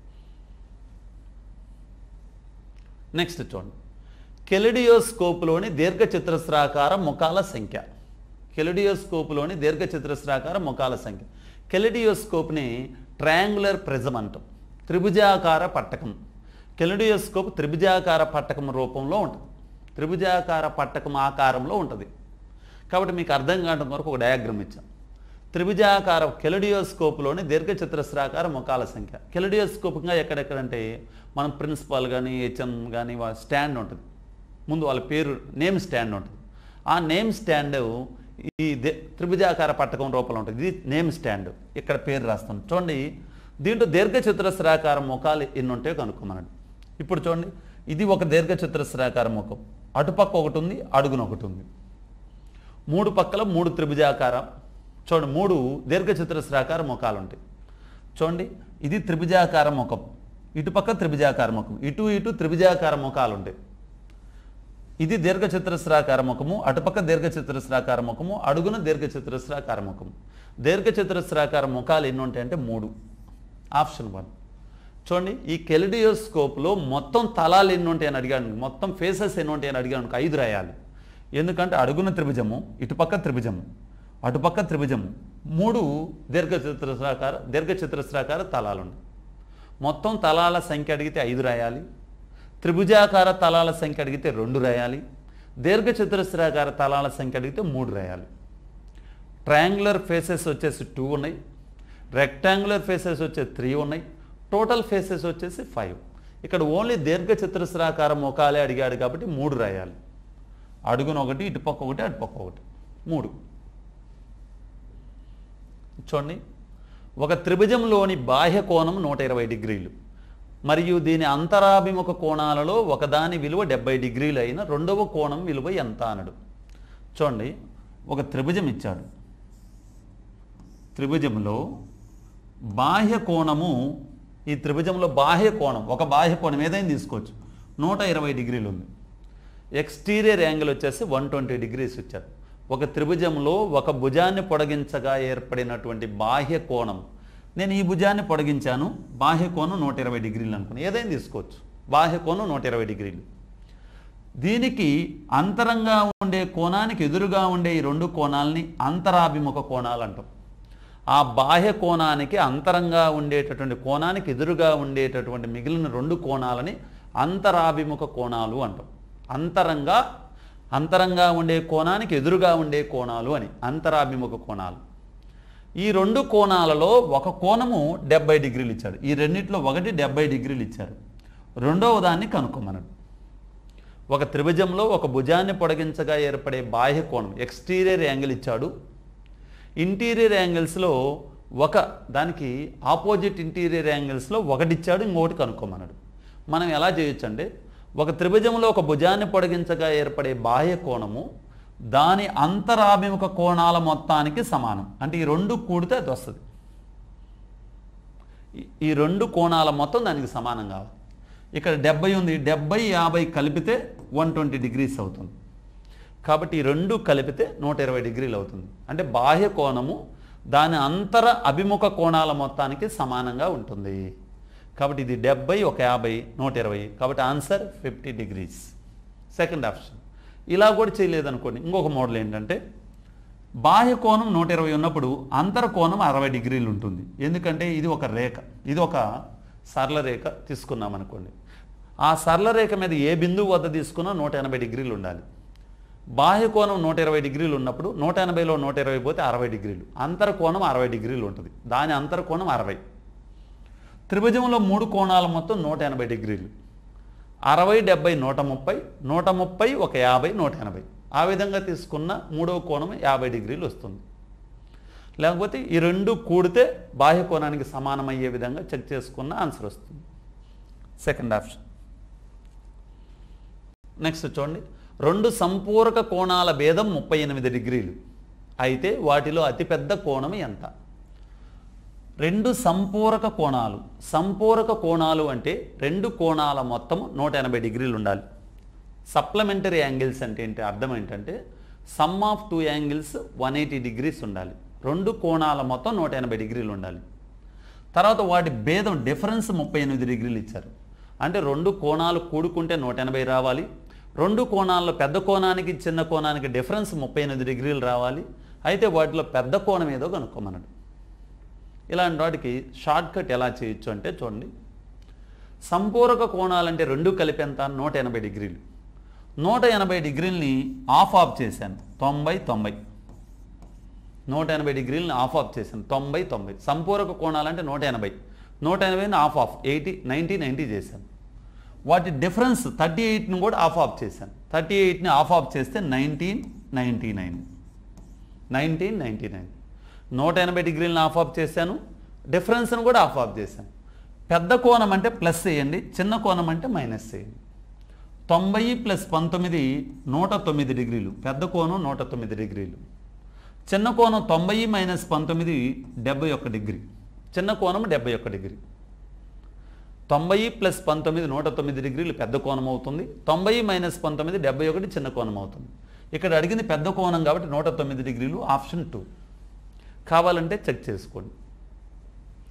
నెక్స్ట్ చూడండి కెలిడియోస్కోప్లోని దీర్ఘచతురస్రాకార ముఖాల సంఖ్య కెలిడియోస్కోప్లోని దీర్ఘచతురస్రాకార ముఖాల సంఖ్య కెలిడియోస్కోప్ని ట్రయాంగులర్ ప్రిజం అంటాం త్రిభుజాకార పట్టకం కెలిడియోస్కోప్ త్రిభుజాకార పట్టకం రూపంలో ఉంటుంది త్రిభుజాకార పట్టకం ఆకారంలో ఉంటుంది కాబట్టి మీకు అర్థం కావడం వరకు ఒక డయాగ్రామ్ ఇచ్చాం త్రిభుజాకార కెలిడియోస్కోప్లోని దీర్ఘచతురస్రాకార ముఖాల సంఖ్య కెలిడియోస్కోప్గా ఎక్కడెక్కడంటే మనం ప్రిన్సిపాల్ కానీ హెచ్ఎం కానీ వాళ్ళ స్టాండ్ ఉంటుంది ముందు వాళ్ళ పేరు నేమ్ స్టాండ్ ఉంటుంది ఆ నేమ్ స్టాండ్ ఈ దే- త్రిభుజాకార పట్టకం రూపంలో ఉంటుంది ఇది నేమ్ స్టాండ్ ఇక్కడ పేరు రాస్తాం చూడండి దీంట్లో దీర్ఘచతురస్రాకార ముఖాలు ఎన్ని ఉంటాయో కనుక్కోమన్నాడు ఇప్పుడు చూడండి ఇది ఒక దీర్ఘచతురస్రాకార ముఖం అటుపక్క ఒకటి ఉంది అడుగున ఒకటి ఉంది మూడు పక్కల మూడు త్రిభుజాకార చూడండి మూడు దీర్ఘచతురస్రాకార ముఖాలు ఉంటాయి చూడండి ఇది త్రిభుజాకార ముఖం ఇటుపక్క త్రిభుజాకార ముఖం ఇటు ఇటు త్రిభుజాకార ముఖాలు ఉంటాయి ఇది దీర్ఘచతురస్రాకార ముఖము అటుపక్క దీర్ఘచతురస్రాకార ముఖము అడుగున దీర్ఘచతురస్రాకార ముఖము దీర్ఘచతురస్రాకార ముఖాలు ఎన్ని ఉంటాయంటే మూడు ఆప్షన్ వన్ చూడండి ఈ కెలిడియోస్కోప్లో మొత్తం తలాలు ఎన్ని ఉంటాయని అడిగాను మొత్తం ఫేసెస్ ఎన్ని ఉంటాయని అడిగాను ఐదు రాయాలి ఎందుకంటే అడుగున త్రిభుజము ఇటుపక్క త్రిభుజము అటుపక్క త్రిభుజము మూడు దీర్ఘచతురస్రాకార దీర్ఘచతురస్రాకార తలాలు ఉన్నాయి మొత్తం తలాల సంఖ్య అడిగితే ఐదు రాయాలి త్రిభుజాకార తలాల సంఖ్య అడిగితే రెండు రాయాలి దీర్ఘచతురస్రాకార తలాల సంఖ్య అడిగితే మూడు రాయాలి ట్రయాంగులర్ ఫేసెస్ వచ్చేసి టూ ఉన్నాయి రెక్టాంగులర్ ఫేసెస్ వచ్చేసి త్రీ ఉన్నాయి టోటల్ ఫేసెస్ వచ్చేసి ఫైవ్ ఇక్కడ ఓన్లీ దీర్ఘచతురస్రాకార ముఖాలే అడిగాడు కాబట్టి మూడు రాయాలి అడుగున ఒకటి ఇటుపక్క ఒకటి అటుపక్క ఒకటి మూడు చూడండి ఒక త్రిభుజంలోని బాహ్య కోణం నూట ఇరవై డిగ్రీలు మరియు దీని అంతరాభిముఖ కోణాలలో ఒకదాని విలువ డెబ్బై డిగ్రీలు అయిన రెండవ కోణం విలువ ఎంత అనడు చూడండి ఒక త్రిభుజం ఇచ్చాడు త్రిభుజంలో బాహ్య కోణము ఈ త్రిభుజంలో బాహ్య కోణం ఒక బాహ్య కోణం ఏదైనా తీసుకోవచ్చు నూట ఇరవై డిగ్రీలు ఉంది ఎక్స్టీరియర్ యాంగిల్ వచ్చేసి వన్ ట్వంటీ డిగ్రీస్ ఇచ్చారు ఒక త్రిభుజంలో ఒక భుజాన్ని పొడిగించగా ఏర్పడినటువంటి బాహ్య కోణం నేను ఈ భుజాన్ని పొడిగించాను బాహ్య కోణం నూట ఇరవై డిగ్రీలు అనుకున్నాను ఏదైనా తీసుకోవచ్చు బాహ్య కోణం నూట ఇరవై డిగ్రీలు దీనికి అంతరంగా ఉండే కోణానికి ఎదురుగా ఉండే ఈ రెండు కోణాలని అంతరాభిముఖ కోణాలు అంటాం ఆ బాహ్య కోణానికి అంతరంగా ఉండేటటువంటి కోణానికి ఎదురుగా ఉండేటటువంటి మిగిలిన రెండు కోణాలని అంతరాభిముఖ కోణాలు అంటాం అంతరంగా అంతరంగా ఉండే కోణానికి ఎదురుగా ఉండే కోణాలు అని అంతరాభిముఖ కోణాలు ఈ రెండు కోణాలలో ఒక కోణము డెబ్బై డిగ్రీలు ఇచ్చాడు ఈ రెండిట్లో ఒకటి డెబ్బై డిగ్రీలు ఇచ్చారు రెండవ దాన్ని కనుక్కోమన్నాడు ఒక త్రిభుజంలో ఒక భుజాన్ని పొడిగించగా ఏర్పడే బాహ్య కోణం ఎక్స్టీరియర్ యాంగిల్ ఇచ్చాడు ఇంటీరియర్ యాంగిల్స్లో ఒక దానికి ఆపోజిట్ ఇంటీరియర్ యాంగిల్స్లో ఒకటి ఇచ్చాడు ఇంకొకటి కనుక్కోమన్నాడు మనం ఎలా చేయొచ్చు అంటే ఒక త్రిభుజంలో ఒక భుజాన్ని పొడిగించగా ఏర్పడే బాహ్య కోణము దాని అంతరాభిముఖ కోణాల మొత్తానికి సమానం అంటే ఈ రెండు కూడితే అది వస్తుంది ఈ- ఈ రెండు కోణాల మొత్తం దానికి సమానం కావాలి ఇక్కడ డెబ్బై ఉంది డెబ్బై యాభై కలిపితే వన్ ట్వంటీ డిగ్రీస్ అవుతుంది కాబట్టి ఈ రెండు కలిపితే నూట ఇరవై డిగ్రీలు అవుతుంది అంటే బాహ్య కోణము దాని అంతర అభిముఖ కోణాల మొత్తానికి సమానంగా ఉంటుంది కాబట్టి ఇది డెబ్బై ఒక యాభై నూట ఇరవై కాబట్టి answer fifty degrees second option ఇలా కూడా చేయలేదనుకోండి ఇంకొక మోడల్ ఏంటంటే బాహ్య కోణం నూట ఇరవై ఉన్నప్పుడు అంతర కోణం అరవై డిగ్రీలు ఉంటుంది ఎందుకంటే ఇది ఒక రేఖ ఇది ఒక సరళ రేఖ తీసుకున్నాం అనుకోండి ఆ సరళ రేఖ మీద ఏ బిందువు వద్ద తీసుకున్నా నూట ఎనభై డిగ్రీలు ఉండాలి బాహ్య కోణం నూట ఇరవై డిగ్రీలు ఉన్నప్పుడు నూట ఎనభైలో నూట ఇరవై పోతే అరవై డిగ్రీలు అంతర కోణం అరవై డిగ్రీలు ఉంటుంది దాని అంతర కోణం అరవై త్రిభుజంలో మూడు కోణాల మొత్తం నూట ఎనభై డిగ్రీలు అరవై డెబ్బై నూట ముప్పై నూట ముప్పై ఒక యాభై నూట ఎనభై ఆ విధంగా తీసుకున్న మూడవ కోణం యాభై డిగ్రీలు వస్తుంది లేకపోతే ఈ రెండు కూడితే బాహ్య కోణానికి సమానమయ్యే విధంగా చెక్ చేసుకున్న ఆన్సర్ వస్తుంది సెకండ్ ఆప్షన్ నెక్స్ట్ చూడండి రెండు సంపూరక కోణాల భేదం ముప్పై ఎనిమిది డిగ్రీలు అయితే వాటిలో అతిపెద్ద కోణం ఎంత రెండు సంపూరక కోణాలు సంపూరక కోణాలు అంటే రెండు కోణాల మొత్తం నూట ఎనభై డిగ్రీలు ఉండాలి సప్లిమెంటరీ యాంగిల్స్ అంటే ఏంటి అర్థం ఏంటంటే sum of two angles one eighty degrees ఉండాలి రెండు కోణాల మొత్తం నూట ఎనభై డిగ్రీలు ఉండాలి తర్వాత వాటి భేదం డిఫరెన్స్ ముప్పై ఎనిమిది డిగ్రీలు ఇచ్చారు అంటే రెండు కోణాలు కూడుకుంటే నూట ఎనభై రావాలి రెండు కోణాల్లో పెద్ద కోణానికి చిన్న కోణానికి డిఫరెన్స్ ముప్పై ఎనిమిది డిగ్రీలు రావాలి అయితే వాటిలో పెద్ద కోణం ఏదో కనుక్కోమన్నాడు ఇలాంటి వాటికి షార్ట్ కట్ ఎలా చేయొచ్చు అంటే చూడండి సంపూరక కోణాలంటే రెండు కలిపి ఎంత నూట ఎనభై డిగ్రీలు నూట ఎనభై డిగ్రీలని ఆఫ్ ఆఫ్ చేశాను తొంభై తొంభై నూట ఎనభై డిగ్రీలని ఆఫ్ ఆఫ్ చేశాను తొంభై తొంభై సంపూరక కోణాలంటే నూట ఎనభై నూట ఎనభైని half half eighty ninety ninety చేశాను వాటి డిఫరెన్స్ థర్టీ ఎయిట్ని కూడా ఆఫ్ ఆఫ్ చేశాను థర్టీ ఎయిట్ని ఆఫ్ ఆఫ్ చేస్తే nineteen ninety nine nineteen ninety nine నూట ఎనభై డిగ్రీలను ఆఫ్ ఆఫ్ చేశాను డిఫరెన్స్ను కూడా ఆఫ్ ఆఫ్ చేశాను పెద్ద కోణం అంటే ప్లస్ చేయండి చిన్న కోణం అంటే మైనస్ చేయండి తొంభై ప్లస్ పంతొమ్మిది నూట తొమ్మిది డిగ్రీలు పెద్ద కోణం నూట తొమ్మిది డిగ్రీలు చిన్న కోణం తొంభై మైనస్ పంతొమ్మిది డెబ్బై ఒక్క డిగ్రీ చిన్న కోణం డెబ్బై ఒక్క డిగ్రీ తొంభై ప్లస్ పంతొమ్మిది నూట తొమ్మిది డిగ్రీలు పెద్ద కోణం అవుతుంది తొంభై మైనస్ పంతొమ్మిది డెబ్బై ఒకటి చిన్న కోణం అవుతుంది ఇక్కడ అడిగింది పెద్ద కోణం కాబట్టి నూట తొమ్మిది డిగ్రీలు ఆప్షన్ టూ కావాలంటే చెక్ చేసుకోండి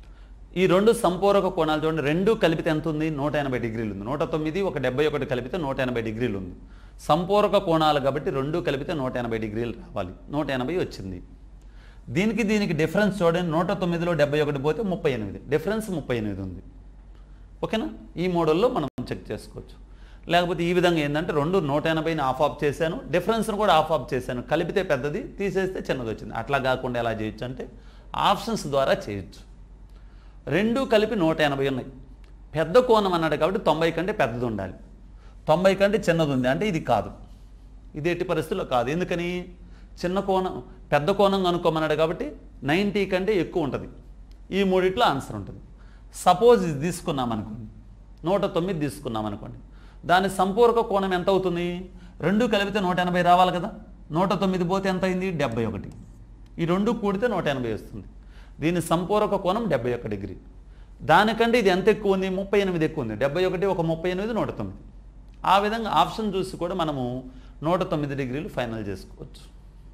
ఈ రెండు సంపూరక కోణాలు చూడండి రెండు కలిపితే ఎంత ఉంది నూట ఎనభై డిగ్రీలు ఉంది నూట తొమ్మిది ఒక డెబ్బై ఒకటి కలిపితే నూట ఎనభై డిగ్రీలు ఉంది సంపూరక కోణాలు కాబట్టి రెండు కలిపితే నూట ఎనభై డిగ్రీలు రావాలి నూట ఎనభై వచ్చింది దీనికి దీనికి డిఫరెన్స్ చూడండి నూట తొమ్మిదిలో డెబ్బై ఒకటి పోతే ముప్పై ఎనిమిది డిఫరెన్స్ ముప్పై ఎనిమిది ఉంది ఓకేనా ఈ మోడల్లో మనం చెక్ చేసుకోవచ్చు లేకపోతే ఈ విధంగా ఏంటంటే రెండు నూట ఎనభైని ఆఫ్ ఆఫ్ చేశాను డిఫరెన్స్ను కూడా ఆఫ్ ఆఫ్ చేశాను కలిపితే పెద్దది తీసేస్తే చిన్నది వచ్చింది అట్లా కాకుండా ఎలా చేయొచ్చు అంటే ఆప్షన్స్ ద్వారా చేయొచ్చు రెండు కలిపి నూట ఎనభై ఉన్నాయి పెద్ద కోణం అన్నాడు కాబట్టి తొంభై కంటే పెద్దది ఉండాలి తొంభై కంటే చిన్నది ఉంది అంటే ఇది కాదు ఇది ఎట్టి పరిస్థితుల్లో కాదు ఎందుకని చిన్న కోణం పెద్ద కోణం కనుక్కోమన్నాడు కాబట్టి నైంటీ కంటే ఎక్కువ ఉంటుంది ఈ మూడిట్లో ఆన్సర్ ఉంటుంది సపోజ్ ఇది తీసుకున్నాం అనుకోండి నూట తొమ్మిది తీసుకున్నాం అనుకోండి దాని సంపూర్క కోణం ఎంత అవుతుంది రెండు కలిపితే నూట ఎనభై రావాలి కదా నూట తొమ్మిది పోతే ఎంత అయింది డెబ్బై ఒకటి ఈ రెండు కూడితే నూట ఎనభై వస్తుంది దీని సంపూరక కోణం డెబ్బై ఒక్క డిగ్రీ దానికంటే ఇది ఎంత ఎక్కువ ఉంది ముప్పై ఎనిమిది ఎక్కువ ఉంది డెబ్బై ఒకటి ఒక ముప్పై ఎనిమిది నూట తొమ్మిది ఆ విధంగా ఆప్షన్ చూసి కూడా మనము నూట తొమ్మిది డిగ్రీలు ఫైనల్ చేసుకోవచ్చు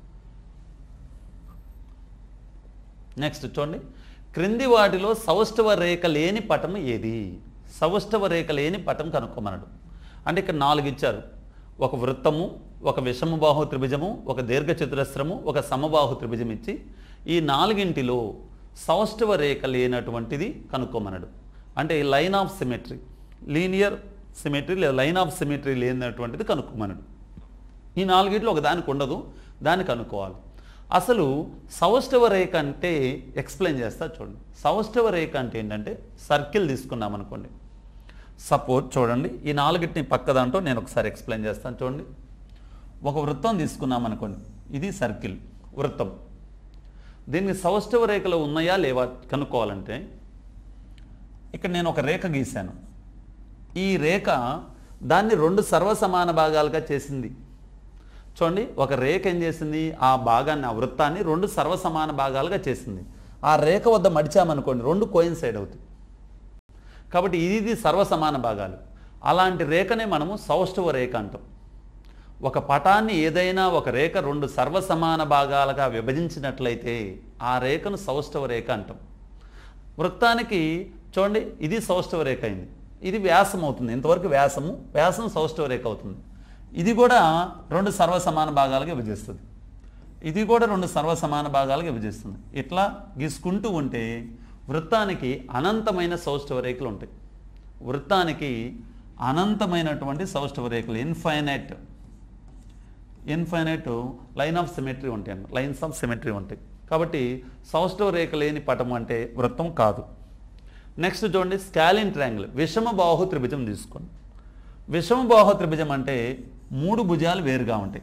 నెక్స్ట్ చూడండి క్రింది వాటిలో సౌష్ఠవ రేఖ లేని పటం ఏది సౌష్ఠవ రేఖ లేని పటం కనుక్కోమన్నాడు అంటే ఇక్కడ నాలుగు ఇచ్చారు ఒక వృత్తము ఒక విషమబాహు త్రిభుజము ఒక దీర్ఘ చతురస్రము ఒక సమబాహు త్రిభుజం ఇచ్చి ఈ నాలుగింటిలో సౌష్ఠవ రేఖ లేనటువంటిది కనుక్కోమన్నాడు అంటే line of symmetry linear symmetry లేదా లైన్ ఆఫ్ సిమెట్రీ లేనటువంటిది కనుక్కోమన్నాడు ఈ నాలుగిట్లో ఒక దానికి ఉండదు దాన్ని కనుక్కోవాలి అసలు సౌష్ఠవ రేఖ అంటే ఎక్స్ప్లెయిన్ చేస్తా చూడండి సౌష్ఠవ రేఖ అంటే ఏంటంటే సర్కిల్ తీసుకున్నాం అనుకోండి సపోజ్ చూడండి ఈ నాలుగిటిని పక్క దాంట్లో నేను ఒకసారి ఎక్స్ప్లెయిన్ చేస్తాను చూడండి ఒక వృత్తం తీసుకున్నాం అనుకోండి ఇది సర్కిల్ వృత్తం దీనికి సౌష్ఠవ రేఖలు ఉన్నాయా లేవా కనుక్కోవాలంటే ఇక్కడ నేను ఒక రేఖ గీశాను ఈ రేఖ దాన్ని రెండు సర్వసమాన భాగాలుగా చేసింది చూడండి ఒక రేఖ ఏం చేసింది ఆ భాగాన్ని ఆ వృత్తాన్ని రెండు సర్వసమాన భాగాలుగా చేసింది ఆ రేఖ వద్ద మడిచామనుకోండి రెండు కోయిన్సైడ్ అవుతాయి కాబట్టి ఇది ఇది సర్వసమాన భాగాలు అలాంటి రేఖనే మనము సౌష్ఠవ రేఖ అంటాం ఒక పటాన్ని ఏదైనా ఒక రేఖ రెండు సర్వసమాన భాగాలుగా విభజించినట్లయితే ఆ రేఖను సౌష్ఠవ రేఖ అంటాం వృత్తానికి చూడండి ఇది సౌష్ఠవ రేఖ అయింది ఇది వ్యాసం అవుతుంది ఇంతవరకు వ్యాసము వ్యాసం సౌష్ఠవ రేఖ అవుతుంది ఇది కూడా రెండు సర్వసమాన భాగాలుగా విభజిస్తుంది ఇది కూడా రెండు సర్వసమాన భాగాలుగా విభజిస్తుంది ఇట్లా గీసుకుంటూ ఉంటే వృత్తానికి అనంతమైన సౌష్ఠవ రేఖలు ఉంటాయి వృత్తానికి అనంతమైనటువంటి సౌష్ఠవ రేఖలు infinite infinite line of symmetry ఉంటాయి అన్నమాట లైన్స్ ఆఫ్ సిమెట్రీ ఉంటాయి కాబట్టి సౌష్ఠవ రేఖ లేని పటం అంటే వృత్తం కాదు నెక్స్ట్ చూడండి స్కాలిన్ ట్రయాంగిల్ విషమ బాహు త్రిభుజం తీసుకోండి విషమ బాహు త్రిభుజం అంటే మూడు భుజాలు వేరుగా ఉంటాయి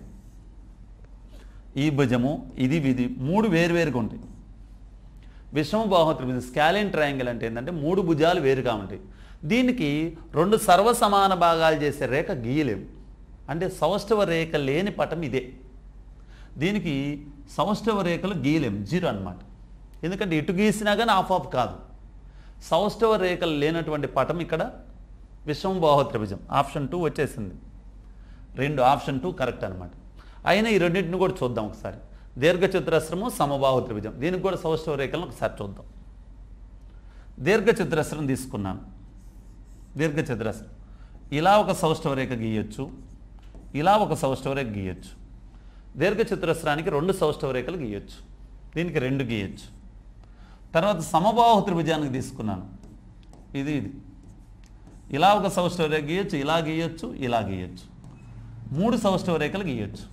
ఈ భుజము ఇది విధి మూడు వేరువేరుగా ఉంటాయి విషమ బాహు త్రిభుజం స్కాలిన్ ట్రయాంగిల్ అంటే ఏంటంటే మూడు భుజాలు వేరుగా ఉంటాయి దీనికి రెండు సర్వసమాన భాగాలు చేసే రేఖ గీయలేము అంటే సౌష్ఠవ రేఖ లేని పటం ఇదే దీనికి సౌష్ఠవ రేఖలు గీయలేము జీరో అన్నమాట ఎందుకంటే ఇటు గీసినా కానీ ఆఫ్ ఆఫ్ కాదు సౌష్ఠవ రేఖలు లేనటువంటి పటం ఇక్కడ విషమబాహు త్రిభుజం ఆప్షన్ టూ వచ్చేసింది రెండు ఆప్షన్ టూ కరెక్ట్ అనమాట అయినా ఈ రెండింటిని కూడా చూద్దాం ఒకసారి దీర్ఘ చతురస్రము సమబాహు త్రిభుజం దీనికి కూడా సౌష్ఠవ రేఖలను ఒకసారి చూద్దాం దీర్ఘ చతురస్రం తీసుకున్నాను దీర్ఘ చతురస్రం ఇలా ఒక సౌష్ఠవ రేఖ గీయొచ్చు ఇలా ఒక సౌష్ఠవ రేఖ గీయొచ్చు దీర్ఘ చతురస్రానికి రెండు సౌష్ఠవ రేఖలు గీయొచ్చు దీనికి రెండు గీయొచ్చు తర్వాత సమబాహు త్రిభుజానికి తీసుకున్నాను ఇది ఇది ఇలా ఒక సౌష్ఠవ రేఖ గీయొచ్చు ఇలా గీయొచ్చు ఇలా గీయొచ్చు మూడు సౌష్ఠవ రేఖలు గీయొచ్చు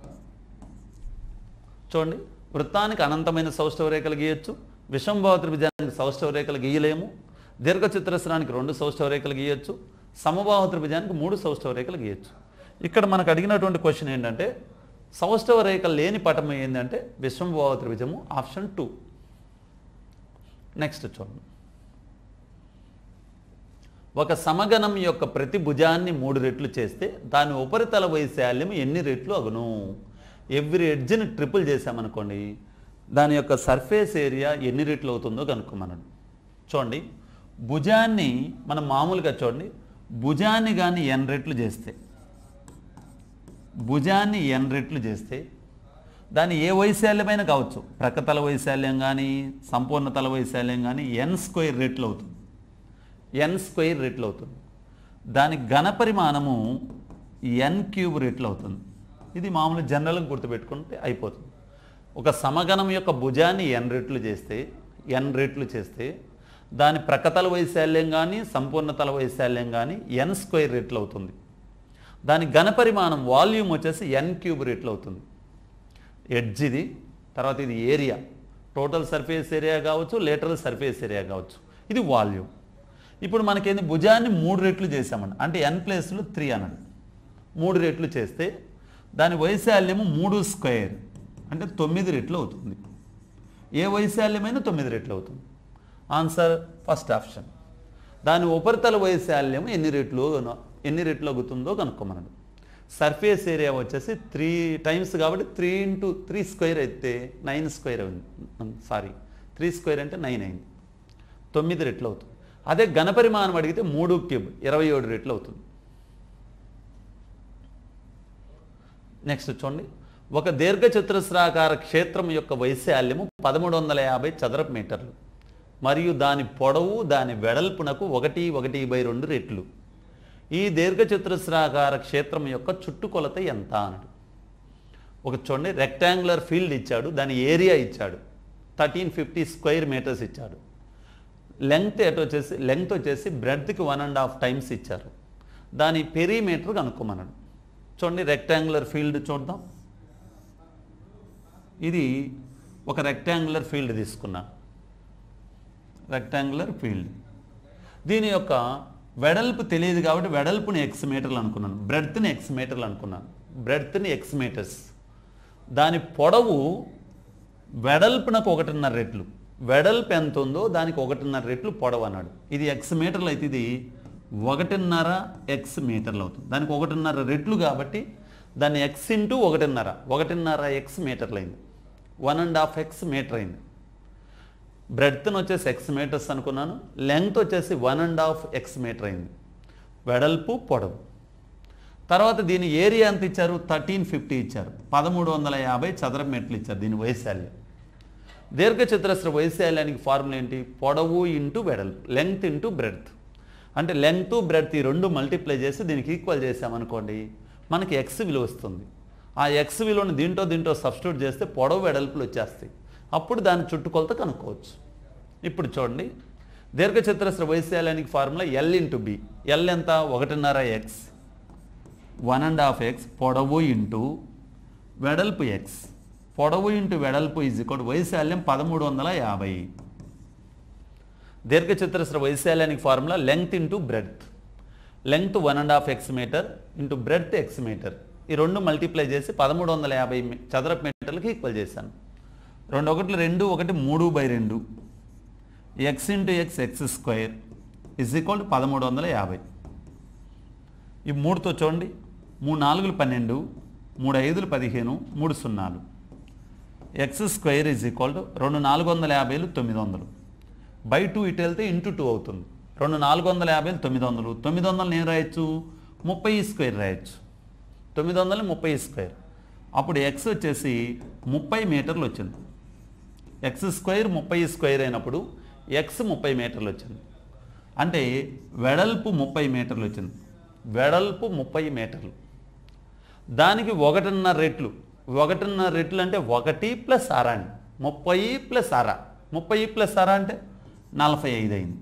చూడండి వృత్తానికి అనంతమైన సౌష్ఠవ రేఖలు గీయొచ్చు విషంభావ త్రిభుజానికి సౌష్ఠవ రేఖలు గీయలేము దీర్ఘ చతురస్రానికి రెండు సౌష్ఠవ రేఖలు గీయొచ్చు సమబాహు త్రిభుజానికి మూడు సౌష్ఠవ రేఖలు గీయొచ్చు ఇక్కడ మనకు అడిగినటువంటి క్వశ్చన్ ఏంటంటే సౌష్ఠవ రేఖ లేని పటం ఏంటంటే విశ్వంభావ త్రిభుజము ఆప్షన్ టూ నెక్స్ట్ చూడండి ఒక సమగణం యొక్క ప్రతి భుజాన్ని మూడు రెట్లు చేస్తే దాని ఉపరితల వైశాల్యం ఎన్ని రెట్లు అగును ఎవ్రీ ఎడ్జ్ని ట్రిపుల్ చేసామనుకోండి దాని యొక్క సర్ఫేస్ ఏరియా ఎన్ని రెట్లు అవుతుందో కనుక్కోమన్నాడు చూడండి భుజాన్ని మనం మామూలుగా చూడండి భుజాన్ని కానీ ఎన్ రెట్లు చేస్తే భుజాన్ని ఎన్ రెట్లు చేస్తే దాని ఏ వైశాల్యమైనా కావచ్చు ప్రక్కతల వైశాల్యం కానీ సంపూర్ణ తల వైశాల్యం కానీ ఎన్ స్క్వేర్ రెట్లు అవుతుంది ఎన్ స్క్వేర్ రెట్లు అవుతుంది దాని ఘన పరిమాణము ఎన్ క్యూబ్ రెట్లు అవుతుంది ఇది మామూలు జనరల్గా గుర్తుపెట్టుకుంటే అయిపోతుంది ఒక సమగణం యొక్క భుజాన్ని ఎన్ రెట్లు చేస్తే ఎన్ రెట్లు చేస్తే దాని ప్రక్కతల వైశాల్యం కానీ సంపూర్ణ తల వైశాల్యం కానీ ఎన్ స్క్వేర్ రెట్లు అవుతుంది దాని ఘన పరిమాణం వాల్యూమ్ వచ్చేసి ఎన్ క్యూబ్ రెట్లు అవుతుంది ఎడ్జ్ ఇది తర్వాత ఇది ఏరియా టోటల్ సర్ఫేస్ ఏరియా కావచ్చు లేటరల్ సర్ఫేస్ ఏరియా కావచ్చు ఇది వాల్యూమ్ ఇప్పుడు మనకేంది భుజాన్ని మూడు రెట్లు చేసామండి అంటే ఎన్ ప్లేస్లో త్రీ అనండి మూడు రెట్లు చేస్తే దాని వైశాల్యము మూడు స్క్వేర్ అంటే తొమ్మిది రెట్లు అవుతుంది ఏ వైశాల్యమైనా తొమ్మిది రెట్లు అవుతుంది ఆన్సర్ ఫస్ట్ ఆప్షన్ దాని ఉపరితల వైశాల్యం ఎన్ని రెట్లు ఎన్ని రెట్లు అవుతుందో కనుక్కోమన్నాడు సర్ఫేస్ ఏరియా వచ్చేసి త్రీ టైమ్స్ కాబట్టి త్రీ ఇంటూ త్రీ స్క్వేర్ అయితే nine square sorry three square అంటే నైన్ అయింది తొమ్మిది రెట్లు అవుతుంది అదే ఘనపరిమాణం అడిగితే మూడు క్యూబ్ ఇరవై ఏడు రెట్లు అవుతుంది నెక్స్ట్ చూడండి ఒక దీర్ఘచతురస్రాకార క్షేత్రం యొక్క వైశాల్యము పదమూడు వందల యాభై చదరపు మీటర్లు మరియు దాని పొడవు దాని వెడల్పునకు ఒకటి ఒకటి బై రెండు రెట్లు ఈ దీర్ఘచతురస్రాకార క్షేత్రం యొక్క చుట్టుకొలత ఎంత అన్నాడు ఒక చూడండి రెక్టాంగులర్ ఫీల్డ్ ఇచ్చాడు దాని ఏరియా ఇచ్చాడు థర్టీన్ ఫిఫ్టీ స్క్వేర్ మీటర్స్ ఇచ్చాడు లెంగ్త్ ఎటు వచ్చేసి లెంగ్త్ వచ్చేసి బ్రెడ్త్కి వన్ అండ్ హాఫ్ టైమ్స్ ఇచ్చారు దాని పెరీమీటర్ కనుక్కోమన్నాడు చూడండి రెక్టాంగులర్ ఫీల్డ్ చూద్దాం ఇది ఒక రెక్టాంగులర్ ఫీల్డ్ తీసుకున్నా రెక్టాంగులర్ ఫీల్డ్ దీని యొక్క వెడల్పు తెలియదు కాబట్టి వెడల్పుని ఎక్స్ మీటర్లు అనుకున్నాను బ్రెడ్త్ని ఎక్స్ మీటర్లు అనుకున్నాను బ్రెడ్త్ని ఎక్స్ మీటర్స్ దాని పొడవు వెడల్పునకు ఒకటిన్నర రెట్లు వెడల్పు ఎంత ఉందో దానికి ఒకటిన్నర రెట్లు పొడవు అన్నాడు ఇది ఎక్స్ మీటర్లు అయితే ఇది ఒకటిన్నర ఎక్స్ మీటర్లు అవుతుంది దానికి ఒకటిన్నర రెట్లు కాబట్టి దాన్ని ఎక్స్ ఇంటూ ఒకటిన్నర ఒకటిన్నర ఎక్స్ మీటర్లు అయింది one and half x metre అయింది బ్రెడ్త్ని వచ్చేసి ఎక్స్ మీటర్స్ అనుకున్నాను లెంగ్త్ వచ్చేసి one and half x metre అయింది వెడల్పు పొడవు తర్వాత దీని ఏరియా ఎంత ఇచ్చారు థర్టీన్ ఫిఫ్టీ ఇచ్చారు పదమూడు వందల యాభై చదరపు మీటర్లు ఇచ్చారు దీని వైశాల్యం దీర్ఘచతురస్ర వైశాల్యానికి ఫార్ములా ఏంటి పొడవు ఇంటూ వెడల్పు లెంగ్త్ ఇంటూ బ్రెడ్త్ అంటే లెంగ్త్ బ్రెడ్త్ ఈ రెండు మల్టిప్లై చేసి దీనికి ఈక్వల్ చేసామనుకోండి మనకి ఎక్స్ విలువ వస్తుంది ఆ ఎక్స్ విలువను దీంట్లో దీంట్లో సబ్స్టిట్యూట్ చేస్తే పొడవు వెడల్పులు వచ్చేస్తాయి అప్పుడు దాని చుట్టుకొలత కనుక్కోవచ్చు ఇప్పుడు చూడండి దీర్ఘచతురస్ర వైశాల్యానికి formula l into b l ఎంత ఒకటిన్నర x one and half x పొడవు ఇంటూ వెడల్పు ఎక్స్ పొడవు ఇంటూ వెడల్పు ఈజ్ ఈక్వల్ వైశాల్యం పదమూడు వందల యాభై దీర్ఘచతురస్ర వైశాల్యానికి formula length into breadth length one and half x metre into breadth x metre ఈ రెండు మల్టిప్లై చేసి పదమూడు వందల యాభై మీ- చదరపు మీటర్లకి ఈక్వల్ చేశాను రెండు ఒకటి రెండు ఒకటి మూడు బై రెండు x into x x square is equal పదమూడు వందల యాభై ఈ మూడుతో చూడండి మూడు నాలుగులు పన్నెండు మూడు ఐదులు పదిహేను మూడు సున్నాలు x square is equal to రెండు నాలుగు వందల యాభైలు తొమ్మిది వందలు బై టూ ఇటు వెళ్తే ఇంటూ టూ అవుతుంది రెండు నాలుగు వందల యాభైలు తొమ్మిది వందలు తొమ్మిది వందలు నేను రాయొచ్చు ముప్పై స్క్వేర్ రాయొచ్చు తొమ్మిది వందలు ముప్పై స్క్వేర్ అప్పుడు ఎక్స్ వచ్చేసి ముప్పై మీటర్లు వచ్చింది ఎక్స్ స్క్వేర్ ముప్పై స్క్వేర్ అయినప్పుడు ఎక్స్ ముప్పై మీటర్లు వచ్చింది అంటే వెడల్పు ముప్పై మీటర్లు వచ్చింది వెడల్పు ముప్పై మీటర్లు దానికి ఒకటిన్నర రెట్లు ఒకటిన్నర రెట్లు అంటే ఒకటి ప్లస్ అర అండి ముప్పై ప్లస్ అర ముప్పై ప్లస్ అర అంటే నలభై ఐదు అయింది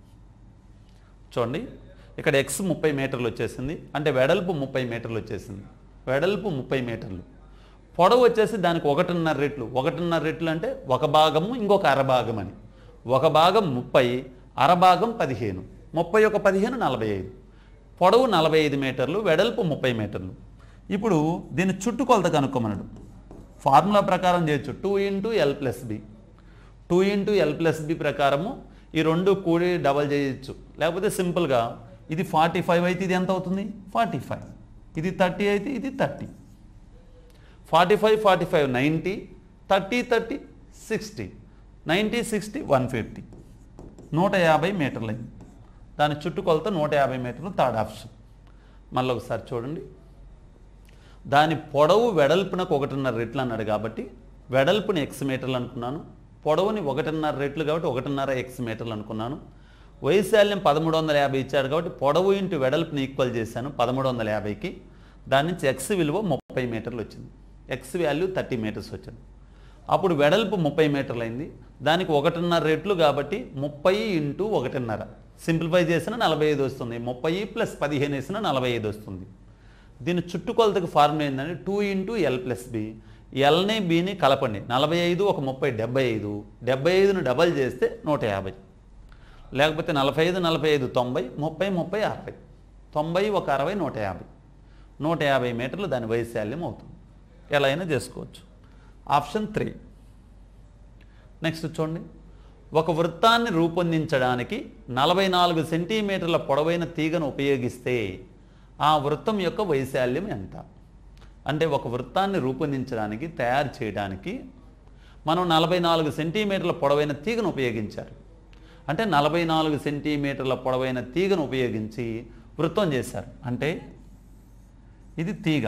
చూడండి ఇక్కడ ఎక్స్ ముప్పై మీటర్లు వచ్చేసింది అంటే వెడల్పు ముప్పై మీటర్లు వచ్చేసింది వెడల్పు ముప్పై మీటర్లు పొడవు వచ్చేసి దానికి ఒకటిన్నర రెట్లు ఒకటిన్నర రెట్లు అంటే ఒక భాగము ఇంకొక అర భాగం అని ఒక భాగం ముప్పై అర భాగం పదిహేను ముప్పై ఒక పదిహేను నలభై ఐదు పొడవు నలభై ఐదు మీటర్లు వెడల్పు ముప్పై మీటర్లు ఇప్పుడు దీని చుట్టుకొలత కనుక్కోమన్నాడు ఫార్ములా ప్రకారం చేయొచ్చు two into l plus b two into l plus b ప్రకారము ఈ రెండు కూడి డబల్ చేయొచ్చు లేకపోతే సింపుల్గా ఇది ఫార్టీ ఫైవ్ అయితే ఇది ఎంత అవుతుంది ఫార్టీ ఫైవ్ ఇది థర్టీ అయితే ఇది thirty forty five forty five ninety thirty thirty sixty ninety sixty one fifty నూట యాభై మీటర్లు అయింది దాని చుట్టుకొలత నూట యాభై మీటర్లు థర్డ్ ఆప్షన్ మళ్ళీ ఒకసారి చూడండి దాని పొడవు వెడల్పునకు ఒకటిన్నర రెట్లు అన్నాడు కాబట్టి వెడల్పుని ఎక్స్ మీటర్లు అనుకున్నాను పొడవుని ఒకటిన్నర రెట్లు కాబట్టి ఒకటిన్నర ఎక్స్ మీటర్లు అనుకున్నాను వైశాల్యం పదమూడు వందల యాభై ఇచ్చాడు కాబట్టి పొడవు ఇంటూ వెడల్పుని ఈక్వల్ చేశాను పదమూడు వందల యాభైకి దాని నుంచి ఎక్స్ విలువ ముప్పై మీటర్లు వచ్చింది ఎక్స్ వాల్యూ థర్టీ మీటర్స్ వచ్చింది అప్పుడు వెడల్పు ముప్పై మీటర్లు అయింది దానికి ఒకటిన్నర రెట్లు కాబట్టి ముప్పై ఇంటూ ఒకటిన్నర సింప్లిఫై చేసిన నలభై ఐదు వస్తుంది ముప్పై ప్లస్ పదిహేను వేసిన నలభై ఐదు వస్తుంది దీని చుట్టుకొలతకు ఫార్ములా ఏంటంటే two into l plus b ఎల్ని బిని కలపండి నలభై ఐదు ఒక ముప్పై డెబ్బై ఐదు డెబ్బై ఐదును డబల్ చేస్తే నూట యాభై లేకపోతే నలభై ఐదు నలభై ఐదు తొంభై ముప్పై ముప్పై అరవై తొంభై ఒక అరవై నూట యాభై నూట యాభై మీటర్లు దాని వైశాల్యం అవుతుంది ఎలా అయినా చేసుకోవచ్చు ఆప్షన్ త్రీ నెక్స్ట్ చూడండి ఒక వృత్తాన్ని రూపొందించడానికి నలభై నాలుగు సెంటీమీటర్ల పొడవైన తీగను ఉపయోగిస్తే ఆ వృత్తం యొక్క వైశాల్యం ఎంత అంటే ఒక వృత్తాన్ని రూపొందించడానికి తయారు చేయడానికి మనం నలభై నాలుగు సెంటీమీటర్ల పొడవైన తీగను ఉపయోగించారు అంటే నలభై నాలుగు సెంటీమీటర్ల పొడవైన తీగను ఉపయోగించి వృత్తం చేశారు అంటే ఇది తీగ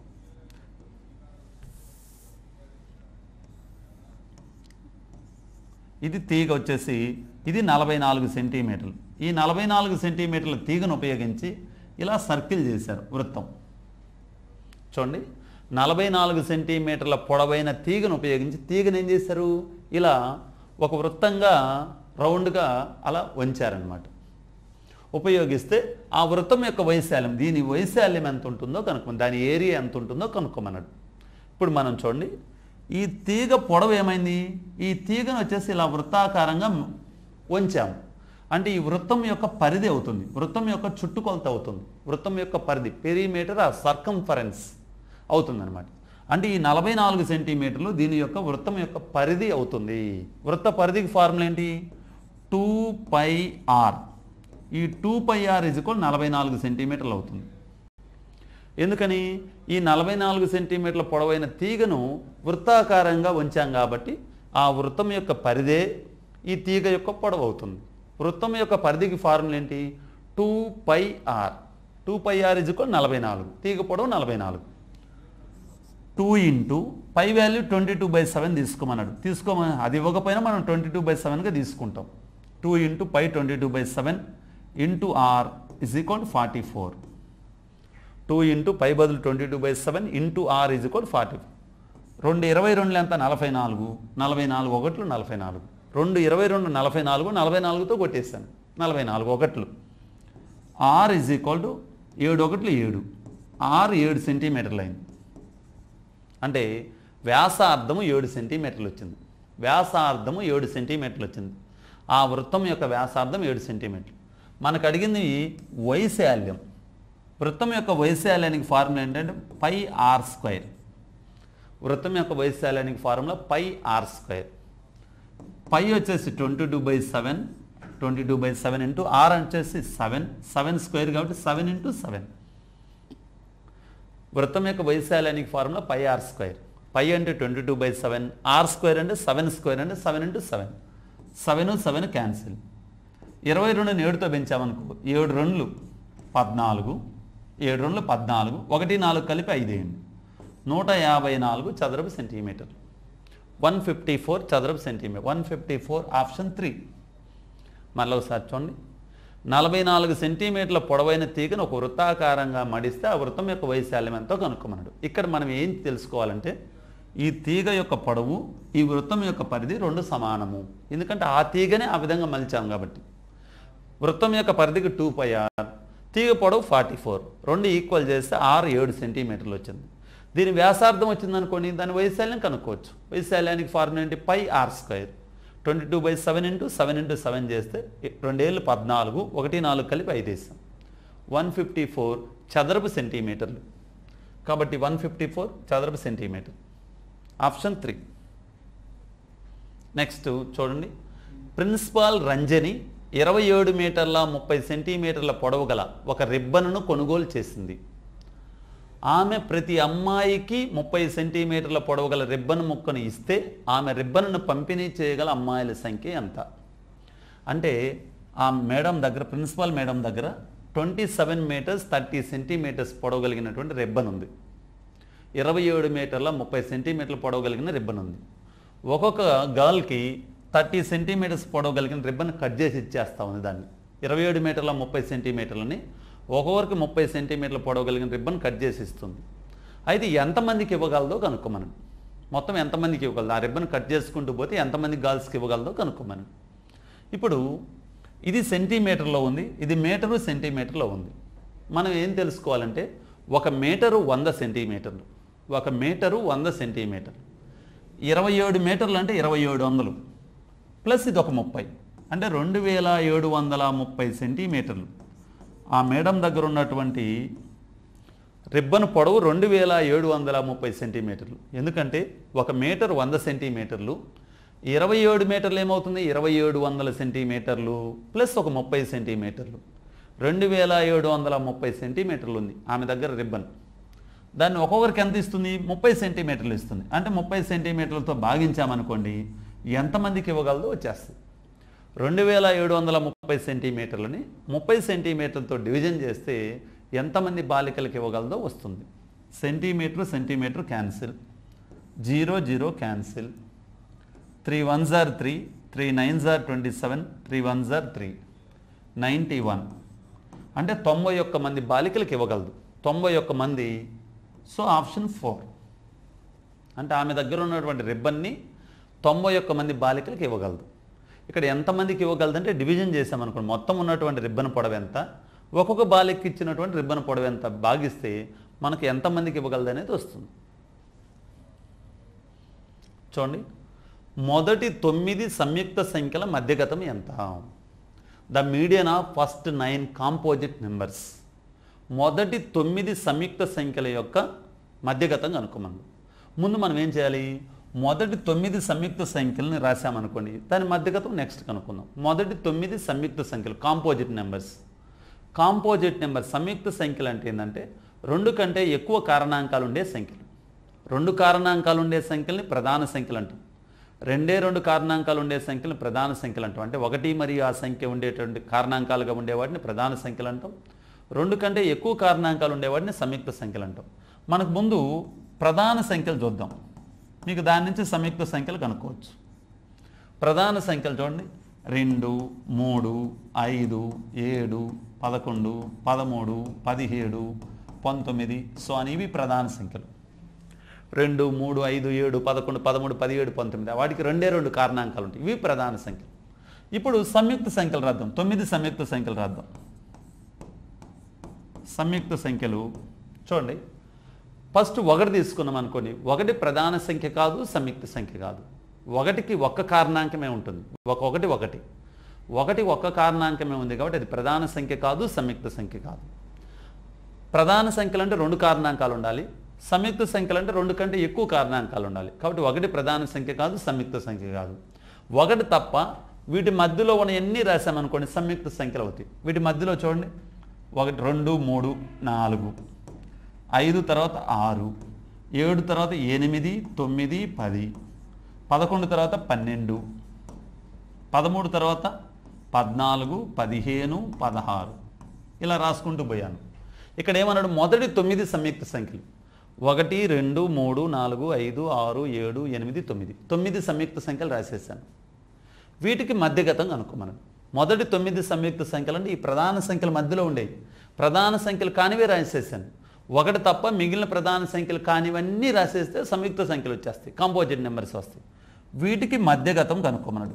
ఇది తీగ వచ్చేసి ఇది నలభై నాలుగు సెంటీమీటర్లు ఈ నలభై నాలుగు సెంటీమీటర్ల తీగను ఉపయోగించి ఇలా సర్కిల్ చేశారు వృత్తం చూడండి నలభై నాలుగు సెంటీమీటర్ల పొడవైన తీగను ఉపయోగించి తీగను ఏం చేశారు ఇలా ఒక వృత్తంగా రౌండ్గా అలా వంచారనమాట ఉపయోగిస్తే ఆ వృత్తం యొక్క వైశాల్యం దీని వైశాల్యం ఎంత ఉంటుందో కనుక్కో దాని ఏరియా ఎంత ఉంటుందో కనుక్కోమన్నాడు ఇప్పుడు మనం చూడండి ఈ తీగ పొడవు ఏమైంది ఈ తీగను వచ్చేసి ఇలా వృత్తాకారంగా వంచాము అంటే ఈ వృత్తం యొక్క పరిధి అవుతుంది వృత్తం యొక్క చుట్టుకొలత అవుతుంది వృత్తం యొక్క పరిధి పెరిమీటర్ ఆ సర్కంఫరెన్స్ అవుతుందన్నమాట అంటే ఈ నలభై నాలుగు సెంటీమీటర్లు దీని యొక్క వృత్తం యొక్క పరిధి అవుతుంది వృత్త పరిధికి ఫార్ములా ఏంటి టూ పై ఆర్ ఈ టూ పై ఆర్ ఇజుకోల్ నలభై నాలుగు సెంటీమీటర్లు అవుతుంది ఎందుకని ఈ నలభై నాలుగు సెంటీమీటర్ల పొడవైన తీగను వృత్తాకారంగా ఉంచాం కాబట్టి ఆ వృత్తం యొక్క పరిధే ఈ తీగ యొక్క పొడవు అవుతుంది వృత్తం యొక్క పరిధికి ఫార్ములా ఏంటి two pi r two pi r is equal నలభై నాలుగు తీగ పొడవు నలభై నాలుగు two into pi value twenty two by seven తీసుకోమన్నాడు తీసుకోమని అది ఇవ్వకపోయినా మనం ట్వంటీ టూ బై సెవెన్గా తీసుకుంటాం two into pi twenty two by seven into r is equal forty four two into pi బదులు twenty two by seven into r is equal forty రెండు ఇరవై రెండులు ఎంత నలభై నాలుగు నలభై నాలుగు ఒకట్లు నలభై నాలుగు రెండు ఇరవై రెండు నలభై నాలుగు నలభై నాలుగుతో కొట్టేశాను నలభై నాలుగు ఒకట్లు ఆర్ ఇజ్ ఈక్వల్ టు ఏడు ఒకట్లు ఏడు ఆరు ఏడు సెంటీమీటర్లు అయింది అంటే వ్యాసార్థము ఏడు సెంటీమీటర్లు వచ్చింది వ్యాసార్థము ఏడు సెంటీమీటర్లు వచ్చింది ఆ వృత్తం యొక్క వ్యాసార్థం ఏడు సెంటీమీటర్లు మనకు అడిగింది వైశాల్యం వృత్తం యొక్క వైశాల్యానికి ఫార్ములా ఏంటంటే పై ఆర్ స్క్వేర్ వృత్తం యొక్క వైశాల్యానికి formula pi r square pi వచ్చేసి twenty two by seven twenty two by seven into r వచ్చేసి సెవెన్ సెవెన్ స్క్వేర్ కాబట్టి సెవెన్ ఇంటూ సెవెన్ వృత్తం యొక్క వైశాల్యానికి formula pi r square pi అంటే twenty two by seven r square అంటే seven square అంటే seven into seven seven seven cancel ఇరవై రెండుని ఏడుతో పెంచామనుకో ఏడు రెండ్లు పద్నాలుగు ఏడు రెండ్లు పద్నాలుగు ఒకటి నాలుగు కలిపి ఐదేయండి నూట యాభై నాలుగు చదరపు సెంటీమీటర్ వన్ ఫిఫ్టీ ఫోర్ చదరపు centimetre one fifty four option three మళ్ళీ ఒకసారి చూడండి నలభై నాలుగు సెంటీమీటర్ల పొడవైన తీగను ఒక వృత్తాకారంగా మడిస్తే ఆ వృత్తం యొక్క వైశాల్యం ఎంతో కనుక్కోమన్నాడు ఇక్కడ మనం ఏం తెలుసుకోవాలంటే ఈ తీగ యొక్క పొడవు ఈ వృత్తం యొక్క పరిధి రెండు సమానము ఎందుకంటే ఆ తీగనే ఆ విధంగా మలిచాం కాబట్టి వృత్తం యొక్క పరిధికి టూ పై ఆర్ తీగ పొడవు ఫార్టీ ఫోర్ రెండు ఈక్వల్ చేస్తే ఆరు ఏడు సెంటీమీటర్లు వచ్చింది దీని వ్యాసార్థం వచ్చింది అనుకోండి దాని వైశాల్యం కనుక్కోవచ్చు వైశాల్యానికి ఫార్ములా ఏంటి pi r square twenty two by seven into seven into seven చేస్తే రెండేళ్ళు పద్నాలుగు ఒకటి నాలుగు కలిపి ఐదు వేసాం వన్ ఫిఫ్టీ ఫోర్ చదరపు సెంటీమీటర్లు కాబట్టి వన్ ఫిఫ్టీ ఫోర్ చదరపు సెంటీమీటర్ ఆప్షన్ త్రీ నెక్స్ట్ చూడండి ప్రిన్సిపాల్ రంజని ఇరవై ఏడు మీటర్ల ముప్పై సెంటీమీటర్ల పొడవు గల ఒక రిబ్బన్ను కొనుగోలు చేసింది ఆమె ప్రతి అమ్మాయికి ముప్పై సెంటీమీటర్ల పొడవు గల రిబ్బన్ ముక్కను ఇస్తే ఆమె రిబ్బన్ను పంపిణీ చేయగల అమ్మాయిల సంఖ్య ఎంత అంటే ఆ మేడం దగ్గర ప్రిన్సిపాల్ మేడం దగ్గర twenty seven metres thirty centimetres పొడవు కలిగినటువంటి రిబ్బన్ ఉంది ఇరవై ఏడు మీటర్ల ముప్పై సెంటీమీటర్ల పొడవు కలిగిన రిబ్బన్ ఉంది ఒక్కొక్క గర్ల్కి థర్టీ సెంటీమీటర్స్ పొడవు కలిగిన రిబ్బన్ కట్ చేసి ఇచ్చేస్తా ఉంది దాన్ని ఇరవై ఏడు మీటర్ల ముప్పై సెంటీమీటర్లని ఒక్కొక్కరికి ముప్పై సెంటీమీటర్ల పొడవు కలిగిన రిబ్బన్ కట్ చేసి ఇస్తుంది అయితే ఎంతమందికి ఇవ్వగలదో కనుక్కోమనండి మొత్తం ఎంతమందికి ఇవ్వగలదు ఆ రిబ్బన్ కట్ చేసుకుంటూ పోతే ఎంతమంది గర్ల్స్కి ఇవ్వగలదో కనుక్కోమని ఇప్పుడు ఇది సెంటీమీటర్లో ఉంది ఇది మీటరు సెంటీమీటర్లో ఉంది మనం ఏం తెలుసుకోవాలంటే ఒక మీటరు వంద సెంటీమీటర్లు ఒక మీటరు వంద సెంటీమీటర్లు ఇరవై ఏడు మీటర్లు అంటే ఇరవై ఏడు వందలు ప్లస్ ఇది ఒక ముప్పై అంటే రెండు వేల ఏడు వందల ముప్పై సెంటీమీటర్లు ఆ మేడం దగ్గర ఉన్నటువంటి రిబ్బన్ పొడవు రెండు వేల ఏడు వందల ముప్పై సెంటీమీటర్లు ఎందుకంటే ఒక మీటర్ వంద సెంటీమీటర్లు ఇరవై ఏడు మీటర్లు ఏమవుతుంది ఇరవై ఏడు వందల సెంటీమీటర్లు ప్లస్ ఒక ముప్పై సెంటీమీటర్లు రెండు వేల ఏడు వందల ముప్పై సెంటీమీటర్లు ఉంది ఆమె దగ్గర రిబ్బన్ దాన్ని ఒక్కొక్కరికి ఎంత ఇస్తుంది ముప్పై సెంటీమీటర్లు ఇస్తుంది అంటే ముప్పై సెంటీమీటర్లతో భాగించామనుకోండి ఎంతమందికి ఇవ్వగలదో వచ్చేస్తుంది రెండు వేల ఏడు వందల ముప్పై సెంటీమీటర్లని ముప్పై సెంటీమీటర్లతో డివిజన్ చేస్తే ఎంతమంది బాలికలకు ఇవ్వగలదో వస్తుంది centimetre centimetre cancel zero zero cancel three one జార్ త్రీ త్రీ నైన్ జార్ ట్వంటీ సెవెన్ త్రీ వన్ జార్ త్రీ నైంటీ వన్ అంటే తొంభై ఒక్క మంది బాలికలకు ఇవ్వగలదు తొంభై ఒక్క మంది సో ఆప్షన్ ఫోర్ అంటే ఆమె దగ్గర ఉన్నటువంటి రిబ్బన్ని తొంభై ఒక్క మంది బాలికలకు ఇవ్వగలదు ఇక్కడ ఎంతమందికి ఇవ్వగలదంటే డివిజన్ చేసామనుకోండి మొత్తం ఉన్నటువంటి రిబ్బన్ పొడవు ఎంత ఒక్కొక్క బాలికకి ఇచ్చినటువంటి రిబ్బన్ పొడవు ఎంత భాగిస్తే మనకు ఎంతమందికి ఇవ్వగలదు అనేది వస్తుంది చూడండి మొదటి తొమ్మిది సంయుక్త సంఖ్యల మధ్యగతం ఎంత the median of first nine composite numbers మొదటి తొమ్మిది సంయుక్త సంఖ్యల యొక్క మధ్యగతం కనుక్కోమను ముందు మనం ఏం చేయాలి మొదటి తొమ్మిది సంయుక్త సంఖ్యలని రాసామనుకోండి దాని మధ్యగతం నెక్స్ట్ కనుక్కుందాం మొదటి తొమ్మిది సంయుక్త సంఖ్యలు కాంపోజిట్ నెంబర్స్ కాంపోజిట్ నెంబర్ సంయుక్త సంఖ్యలు అంటే ఏంటంటే రెండు కంటే ఎక్కువ కారణాంకాలు ఉండే సంఖ్యలు రెండు కారణాంకాలు ఉండే సంఖ్యల్ని ప్రధాన సంఖ్యలు అంటాం రెండే రెండు కారణాంకాలు ఉండే సంఖ్యలను ప్రధాన సంఖ్యలు అంటాం అంటే ఒకటి మరియు ఆ సంఖ్య ఉండేటువంటి కారణాంకాలుగా ఉండేవాటిని ప్రధాన సంఖ్యలు అంటాం రెండు కంటే ఎక్కువ కారణాంకాలు ఉండేవాటిని సంయుక్త సంఖ్యలు అంటాం మనకు ముందు ప్రధాన సంఖ్యలు చూద్దాం మీకు దాని నుంచి సంయుక్త సంఖ్యలు కనుక్కోవచ్చు ప్రధాన సంఖ్యలు చూడండి రెండు మూడు ఐదు ఏడు పదకొండు పదమూడు పదిహేడు పంతొమ్మిది సో అని ఇవి ప్రధాన సంఖ్యలు రెండు మూడు ఐదు ఏడు పదకొండు పదమూడు పదిహేడు పంతొమ్మిది వాటికి రెండే రెండు కారణాంకాలు ఉంటాయి ఇవి ప్రధాన సంఖ్యలు ఇప్పుడు సంయుక్త సంఖ్యలు రాద్దాం తొమ్మిది సంయుక్త సంఖ్యలు రాద్దాం సంయుక్త సంఖ్యలు చూడండి ఫస్ట్ ఒకటి తీసుకున్నాం అనుకోండి ఒకటి ప్రధాన సంఖ్య కాదు సంయుక్త సంఖ్య కాదు ఒకటికి ఒక్క కారణాంకమే ఉంటుంది ఒక ఒకటి ఒకటి ఒకటి ఒక్క కారణాంకమే ఉంది కాబట్టి అది ప్రధాన సంఖ్య కాదు సంయుక్త సంఖ్య కాదు ప్రధాన సంఖ్యలు అంటే రెండు కారణాంకాలు ఉండాలి సంయుక్త సంఖ్యలు అంటే రెండు కంటే ఎక్కువ కారణాంకాలు ఉండాలి కాబట్టి ఒకటి ప్రధాన సంఖ్య కాదు సంయుక్త సంఖ్య కాదు ఒకటి తప్ప వీటి మధ్యలో ఉన్న ఎన్ని రాసామనుకోండి సంయుక్త సంఖ్యలు అవుతాయి వీటి మధ్యలో చూడండి ఒకటి రెండు మూడు నాలుగు ఐదు తర్వాత ఆరు ఏడు తర్వాత ఎనిమిది తొమ్మిది పది పదకొండు తర్వాత పన్నెండు పదమూడు తర్వాత పద్నాలుగు పదిహేను పదహారు ఇలా రాసుకుంటూ పోయాను ఇక్కడ ఏమన్నాడు మొదటి తొమ్మిది సంయుక్త సంఖ్యలు ఒకటి రెండు మూడు నాలుగు ఐదు ఆరు ఏడు ఎనిమిది తొమ్మిది తొమ్మిది సంయుక్త సంఖ్యలు రాసేసాను వీటికి మధ్యగతం కనుక్కోమను మొదటి తొమ్మిది సంయుక్త సంఖ్యలు అంటే ఈ ప్రధాన సంఖ్యల మధ్యలో ఉండేవి ప్రధాన సంఖ్యలు కానివే రాసేసాను ఒకటి తప్ప మిగిలిన ప్రధాన సంఖ్యలు కానివన్నీ రాసేస్తే సంయుక్త సంఖ్యలు వచ్చేస్తాయి కాంపోజిట్ నెంబర్స్ వస్తాయి వీటికి మధ్యగతం కనుక్కోమన్నాడు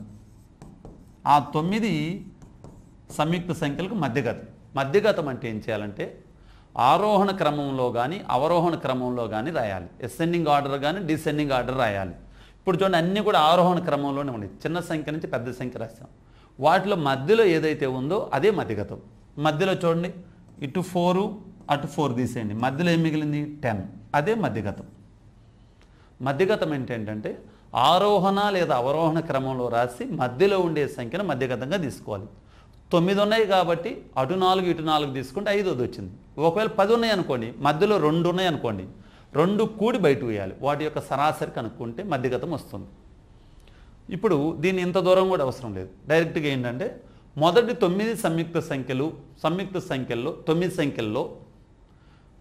ఆ తొమ్మిది సంయుక్త సంఖ్యలకు మధ్యగతం మధ్యగతం అంటే ఏం చేయాలంటే ఆరోహణ క్రమంలో కానీ అవరోహణ క్రమంలో కానీ రాయాలి ఎసెండింగ్ ఆర్డర్ కానీ డిసెండింగ్ ఆర్డర్ రాయాలి ఇప్పుడు చూడండి అన్నీ కూడా ఆరోహణ క్రమంలోనే ఉన్నాయి చిన్న సంఖ్య నుంచి పెద్ద సంఖ్య రాస్తాం వాటిలో మధ్యలో ఏదైతే ఉందో అదే మధ్యగతం మధ్యలో చూడండి ఇటు ఫోరు అటు ఫోర్ తీసేయండి మధ్యలో ఏం మిగిలింది టెన్ అదే మధ్యగతం మధ్యగతం ఏంటంటే ఆరోహణ లేదా అవరోహణ క్రమంలో రాసి మధ్యలో ఉండే సంఖ్యను మధ్యగతంగా తీసుకోవాలి తొమ్మిది ఉన్నాయి కాబట్టి అటు నాలుగు ఇటు నాలుగు తీసుకుంటే ఐదోది వచ్చింది ఒకవేళ పది ఉన్నాయి అనుకోండి మధ్యలో రెండు ఉన్నాయి అనుకోండి రెండు కూడి బయట వేయాలి వాటి యొక్క సరాసరి కనుక్కుంటే మధ్యగతం వస్తుంది ఇప్పుడు దీన్ని ఇంత దూరం కూడా అవసరం లేదు డైరెక్ట్గా ఏంటంటే మొదటి తొమ్మిది సంయుక్త సంఖ్యలు సంయుక్త సంఖ్యల్లో తొమ్మిది సంఖ్యల్లో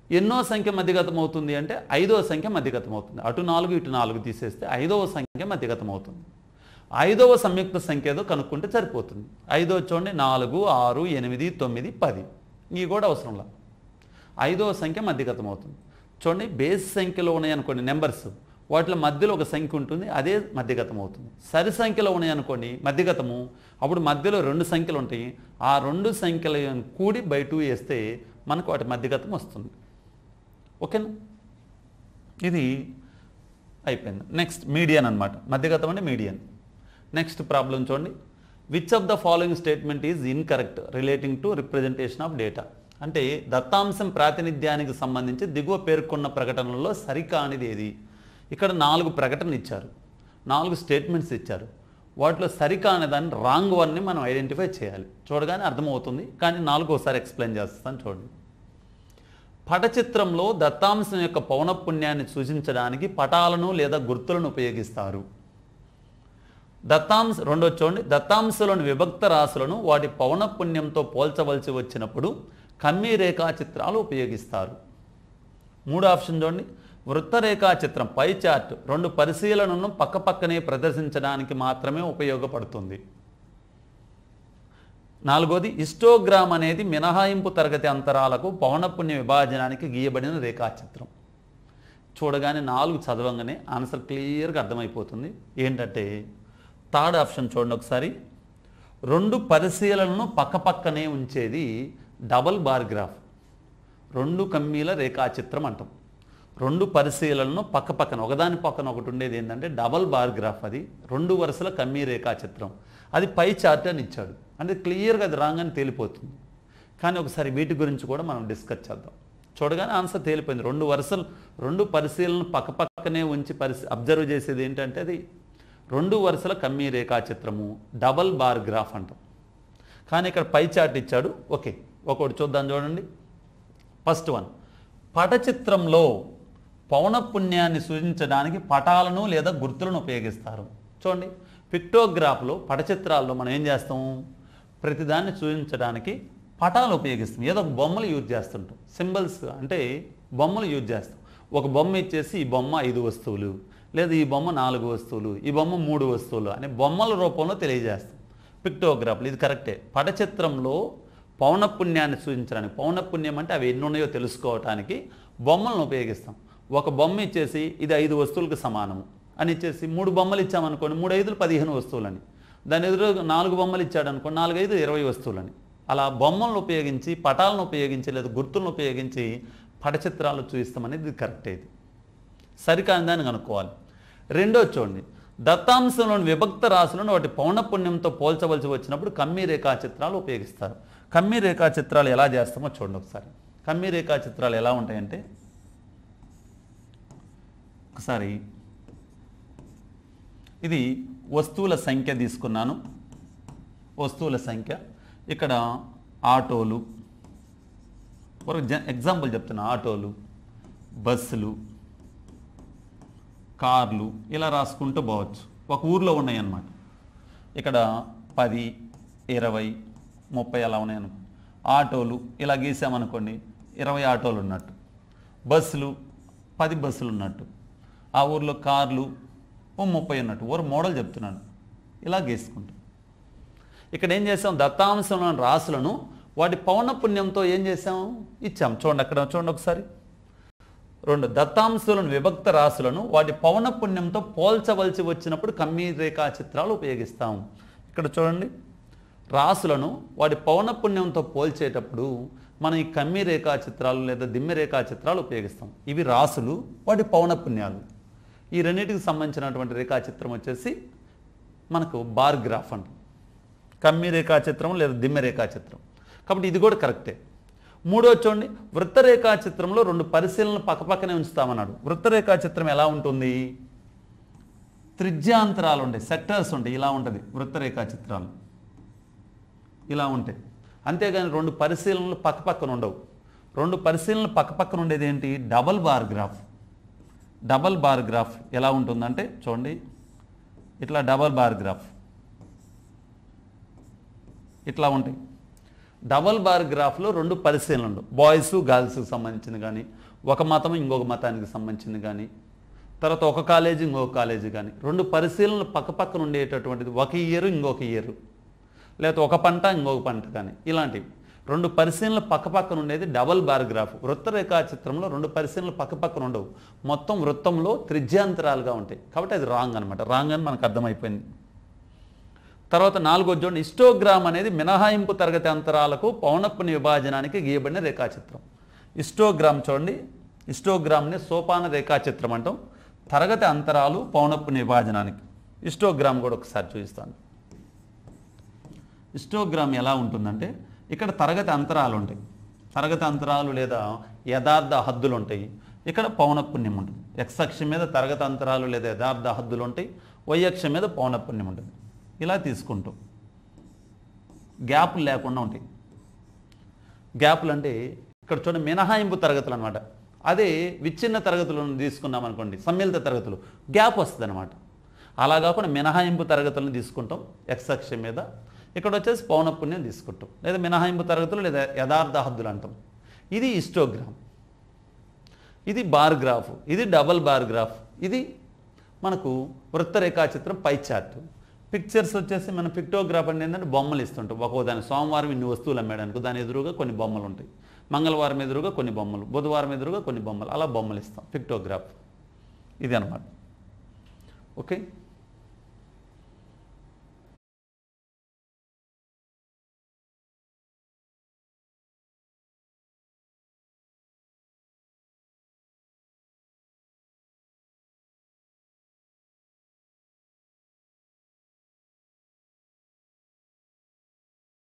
ఎన్నో సంఖ్య మధ్యగతం అవుతుంది అంటే ఐదవ సంఖ్య మధ్యగతం అవుతుంది అటు నాలుగు ఇటు నాలుగు తీసేస్తే ఐదవ సంఖ్య మధ్యగతం అవుతుంది ఐదవ సంయుక్త సంఖ్య ఏదో కనుక్కుంటే సరిపోతుంది ఐదవ చూడండి నాలుగు ఆరు ఎనిమిది తొమ్మిది పది ఇవి కూడా అవసరం లేదు ఐదవ సంఖ్య మధ్యగతం అవుతుంది చూడండి బేస్ సంఖ్యలో ఉన్నాయనుకోండి నెంబర్స్ వాటిలో మధ్యలో ఒక సంఖ్య ఉంటుంది అదే మధ్యగతం అవుతుంది సరి సంఖ్యలో ఉన్నాయనుకోండి మధ్యగతము అప్పుడు మధ్యలో రెండు సంఖ్యలు ఉంటాయి ఆ రెండు సంఖ్యలు కూడి బై టూ వేస్తే మనకు వాటి మధ్యగతం వస్తుంది ఓకేనా ఇది అయిపోయింది నెక్స్ట్ మీడియన్ అన్నమాట మధ్యగతం అంటే మీడియన్ నెక్స్ట్ ప్రాబ్లం చూడండి which of the following statement is incorrect relating to representation of data అంటే దత్తాంశం ప్రాతినిధ్యానికి సంబంధించి దిగువ పేర్కొన్న ప్రకటనలో సరికానిది ఏది ఇక్కడ నాలుగు ప్రకటనలు ఇచ్చారు నాలుగు స్టేట్మెంట్స్ ఇచ్చారు వాటిలో సరికాని దాన్ని రాంగ్ వన్ని మనం ఐడెంటిఫై చేయాలి చూడగానే అర్థమవుతుంది కానీ నాలుగు ఒకసారి ఎక్స్ప్లెయిన్ చేస్తాను చూడండి పటచిత్రంలో దత్తాంశం యొక్క పౌనఃపుణ్యాన్ని సూచించడానికి పటాలను లేదా గుర్తులను ఉపయోగిస్తారు దత్తాంశ రెండో చూడండి దత్తాంశలోని విభక్త రాశులను వాటి పౌనఃపుణ్యంతో పోల్చవలసి వచ్చినప్పుడు కమ్మీ రేఖాచిత్రాలు ఉపయోగిస్తారు మూడో ఆప్షన్ చూడండి వృత్తరేఖా చిత్రం పై చార్ట్ రెండు పరిశీలనను పక్కపక్కనే ప్రదర్శించడానికి మాత్రమే ఉపయోగపడుతుంది నాలుగోది హిస్టోగ్రామ్ అనేది మినహాయింపు తరగతి అంతరాలకు పౌనపుణ్య విభాజనానికి గీయబడిన రేఖాచిత్రం చూడగానే నాలుగు చదవంగానే ఆన్సర్ క్లియర్గా అర్థమైపోతుంది ఏంటంటే థర్డ్ ఆప్షన్ చూడండి ఒకసారి రెండు పరిశీలనను పక్కపక్కనే ఉంచేది డబల్ బార్ గ్రాఫ్ రెండు కమ్మీల రేఖాచిత్రం అంటాం రెండు పరిశీలనను పక్క పక్కన ఒకదాని పక్కన ఒకటి ఉండేది ఏంటంటే డబల్ బార్ గ్రాఫ్ అది రెండు వరుసల కమ్మీ రేఖాచిత్రం అది పై చార్ట్ అని ఇచ్చాడు అంటే క్లియర్గా అది రాంగ్ అని తేలిపోతుంది కానీ ఒకసారి వీటి గురించి కూడా మనం డిస్కస్ చేద్దాం చూడగానే ఆన్సర్ తేలిపోయింది రెండు వరుసలు రెండు పరిశీలన పక్క పక్కనే ఉంచి పరిశీ అబ్జర్వ్ చేసేది ఏంటంటే అది రెండు వరుసల కమ్మీ రేఖాచిత్రము డబల్ బార్ గ్రాఫ్ అంటాం కానీ ఇక్కడ పై చార్ట్ ఇచ్చాడు ఓకే ఒకటి చూద్దాం చూడండి ఫస్ట్ వన్ పటచిత్రంలో పౌనపుణ్యాన్ని సూచించడానికి పటాలను లేదా గుర్తులను ఉపయోగిస్తారు చూడండి పిక్టోగ్రాఫ్లో పటచిత్రాల్లో మనం ఏం చేస్తాం ప్రతిదాన్ని సూచించడానికి పటాలు ఉపయోగిస్తాం ఏదో ఒక బొమ్మలు యూజ్ చేస్తుంటాం సింబల్స్ అంటే బొమ్మలు యూజ్ చేస్తాం ఒక బొమ్మ ఇచ్చేసి ఈ బొమ్మ ఐదు వస్తువులు లేదా ఈ బొమ్మ నాలుగు వస్తువులు ఈ బొమ్మ మూడు వస్తువులు అనే బొమ్మల రూపంలో తెలియజేస్తాం పిక్టోగ్రాఫ్లు ఇది కరెక్టే పటచిత్రంలో పౌనపుణ్యాన్ని సూచించడానికి పౌనపుణ్యం అంటే అవి ఎన్ని ఉన్నాయో తెలుసుకోవటానికి బొమ్మలను ఉపయోగిస్తాం ఒక బొమ్మ ఇచ్చేసి ఇది ఐదు వస్తువులకు సమానము అని ఇచ్చేసి మూడు బొమ్మలు ఇచ్చామనుకోండి మూడు ఐదులు పదిహేను వస్తువులని దాని ఎదురు నాలుగు బొమ్మలు ఇచ్చాడు అనుకో నాలుగు ఐదు ఇరవై వస్తువులని అలా బొమ్మలను ఉపయోగించి పటాలను ఉపయోగించి లేదా గుర్తులను ఉపయోగించి పటచిత్రాలు చూపిస్తామనేది ఇది కరెక్ట్ ఇది సరికాని దాన్ని కనుక్కోవాలి రెండో చూడండి దత్తాంశంలోని విభక్త రాశులను వాటి పౌనపుణ్యంతో పోల్చవలసి వచ్చినప్పుడు కమ్మీ రేఖాచిత్రాలు ఉపయోగిస్తారు కమ్మీ రేఖాచిత్రాలు ఎలా చేస్తామో చూడండి ఒకసారి కమ్మీ రేఖాచిత్రాలు ఎలా ఉంటాయంటే ఒకసారి ఇది వస్తువుల సంఖ్య తీసుకున్నాను వస్తువుల సంఖ్య ఇక్కడ ఆటోలు ఒక ఎగ్జాంపుల్ చెప్తున్నా ఆటోలు బస్సులు కార్లు ఇలా రాసుకుంటూ పోవచ్చు ఒక ఊర్లో ఉన్నాయి అన్నమాట ఇక్కడ పది ఇరవై ముప్పై అలా ఉన్నాయి అనుకో ఆటోలు ఇలా గీసామనుకోండి ఇరవై ఆటోలు ఉన్నట్టు బస్సులు పది బస్సులు ఉన్నట్టు ఆ ఊర్లో కార్లు ఓ ముప్పై ఉన్నట్టు ఊరు మోడల్ చెప్తున్నాను ఇలా గీసుకుంటాం ఇక్కడ ఏం చేసాం దత్తాంశంలోని రాసులను వాటి పౌనపుణ్యంతో ఏం చేసాం ఇచ్చాం చూడండి అక్కడ చూడండి ఒకసారి రెండు దత్తాంశాలను విభక్త రాశులను వాటి పౌనపుణ్యంతో పోల్చవలసి వచ్చినప్పుడు కమ్మీ రేఖా చిత్రాలు ఉపయోగిస్తాం ఇక్కడ చూడండి రాసులను వాటి పౌనపుణ్యంతో పోల్చేటప్పుడు మనం ఈ కమ్మీ రేఖా చిత్రాలు లేదా దిమ్మె రేఖా చిత్రాలు ఉపయోగిస్తాం ఇవి రాసులు వాటి పౌనపుణ్యాలు ఈ రెండింటికి సంబంధించినటువంటి రేఖాచిత్రం వచ్చేసి మనకు బార్ గ్రాఫ్ అంటాం కమ్మీ రేఖాచిత్రం లేదా దిమ్మె రేఖాచిత్రం కాబట్టి ఇది కూడా కరెక్టే మూడో చూడండి వృత్తరేఖా చిత్రంలో రెండు పరిశీలనలు పక్కపక్కనే ఉంచుతామన్నాడు వృత్తరేఖా చిత్రం ఎలా ఉంటుంది త్రిజ్యాంతరాలు ఉంటాయి సెక్టర్స్ ఉంటాయి ఇలా ఉంటుంది వృత్తరేఖా చిత్రాలు ఇలా ఉంటాయి అంతేగాని రెండు పరిశీలనలు పక్కపక్కన ఉండవు రెండు పరిశీలనలు పక్కపక్కన ఉండేది ఏంటి double bar graph double bar graph ఎలా ఉంటుందంటే చూడండి ఇట్లా డబల్ బార్ గ్రాఫ్ ఇట్లా ఉంటాయి డబల్ బార్ గ్రాఫ్లో రెండు పరిశీలనలు బాయ్స్ గర్ల్స్కి సంబంధించింది కానీ ఒక మతం ఇంకొక మతానికి సంబంధించింది కానీ తర్వాత ఒక కాలేజీ ఇంకొక కాలేజీ కానీ రెండు పరిశీలనలు పక్క పక్కన ఉండేటటువంటిది ఒక ఇయర్ ఇంకొక ఇయర్ లేకపోతే ఒక పంట ఇంకొక పంట కానీ ఇలాంటివి రెండు పరిశీలనలు పక్క పక్కన ఉండేది డబల్ బార్ గ్రాఫ్ వృత్త రేఖా చిత్రంలో రెండు పరిశీలనలు పక్క పక్కన ఉండవు మొత్తం వృత్తంలో త్రిజ్యాంతరాలుగా ఉంటాయి కాబట్టి అది రాంగ్ అనమాట రాంగ్ అని మనకు అర్థమైపోయింది తర్వాత నాలుగో చూడండి ఇస్టోగ్రామ్ అనేది మినహాయింపు తరగతి అంతరాలకు పౌనఃపుని విభాజనానికి గీయబడిన రేఖాచిత్రం ఇస్టోగ్రామ్ చూడండి ఇస్టోగ్రామ్ని సోపాన రేఖాచిత్రం అంటాం తరగతి అంతరాలు పౌనఃపుని విభాజనానికి ఇస్టోగ్రామ్ కూడా ఒకసారి చూపిస్తాను ఇస్టోగ్రామ్ ఎలా ఉంటుందంటే ఇక్కడ తరగతి అంతరాలు ఉంటాయి తరగతి అంతరాలు లేదా యథార్థ హద్దులు ఉంటాయి ఇక్కడ పౌనఃపుణ్యం ఉంటుంది ఎక్స్ అక్షం మీద తరగతి అంతరాలు లేదా యథార్థ హద్దులు ఉంటాయి వై అక్షం మీద పౌనఃపుణ్యం ఉంటుంది ఇలా తీసుకుంటాం గ్యాప్లు లేకుండా ఉంటాయి గ్యాప్లు అంటే ఇక్కడ చూడండి మినహాయింపు తరగతులు అనమాట అదే విచ్ఛిన్న తరగతులను తీసుకున్నాం అనుకోండి సమ్మిళిత తరగతులు గ్యాప్ వస్తుంది అనమాట అలా కాకుండా మినహాయింపు తరగతులను తీసుకుంటాం ఎక్స్ అక్షం మీద ఇక్కడ వచ్చేసి పౌనఃపుణ్యం తీసుకుంటాం లేదా మినహాయింపు తరగతులు లేదా యథార్థ హద్దులు అంటాం ఇది ఇస్టోగ్రామ్ ఇది బార్ గ్రాఫ్ ఇది డబల్ బార్ గ్రాఫ్ ఇది మనకు వృత్త రేఖాచిత్రం పై చార్ట్ పిక్చర్స్ వచ్చేసి మన పిక్టోగ్రాఫ్ అంటే ఏంటంటే బొమ్మలు ఇస్తుంటాం ఒక్కో దాని సోమవారం ఇన్ని వస్తువులు అమ్మేయడానికి దాని ఎదురుగా కొన్ని బొమ్మలు ఉంటాయి మంగళవారం ఎదురుగా కొన్ని బొమ్మలు బుధవారం ఎదురుగా కొన్ని బొమ్మలు అలా బొమ్మలు ఇస్తాం పిక్టోగ్రాఫ్ ఇది అనమాట ఓకే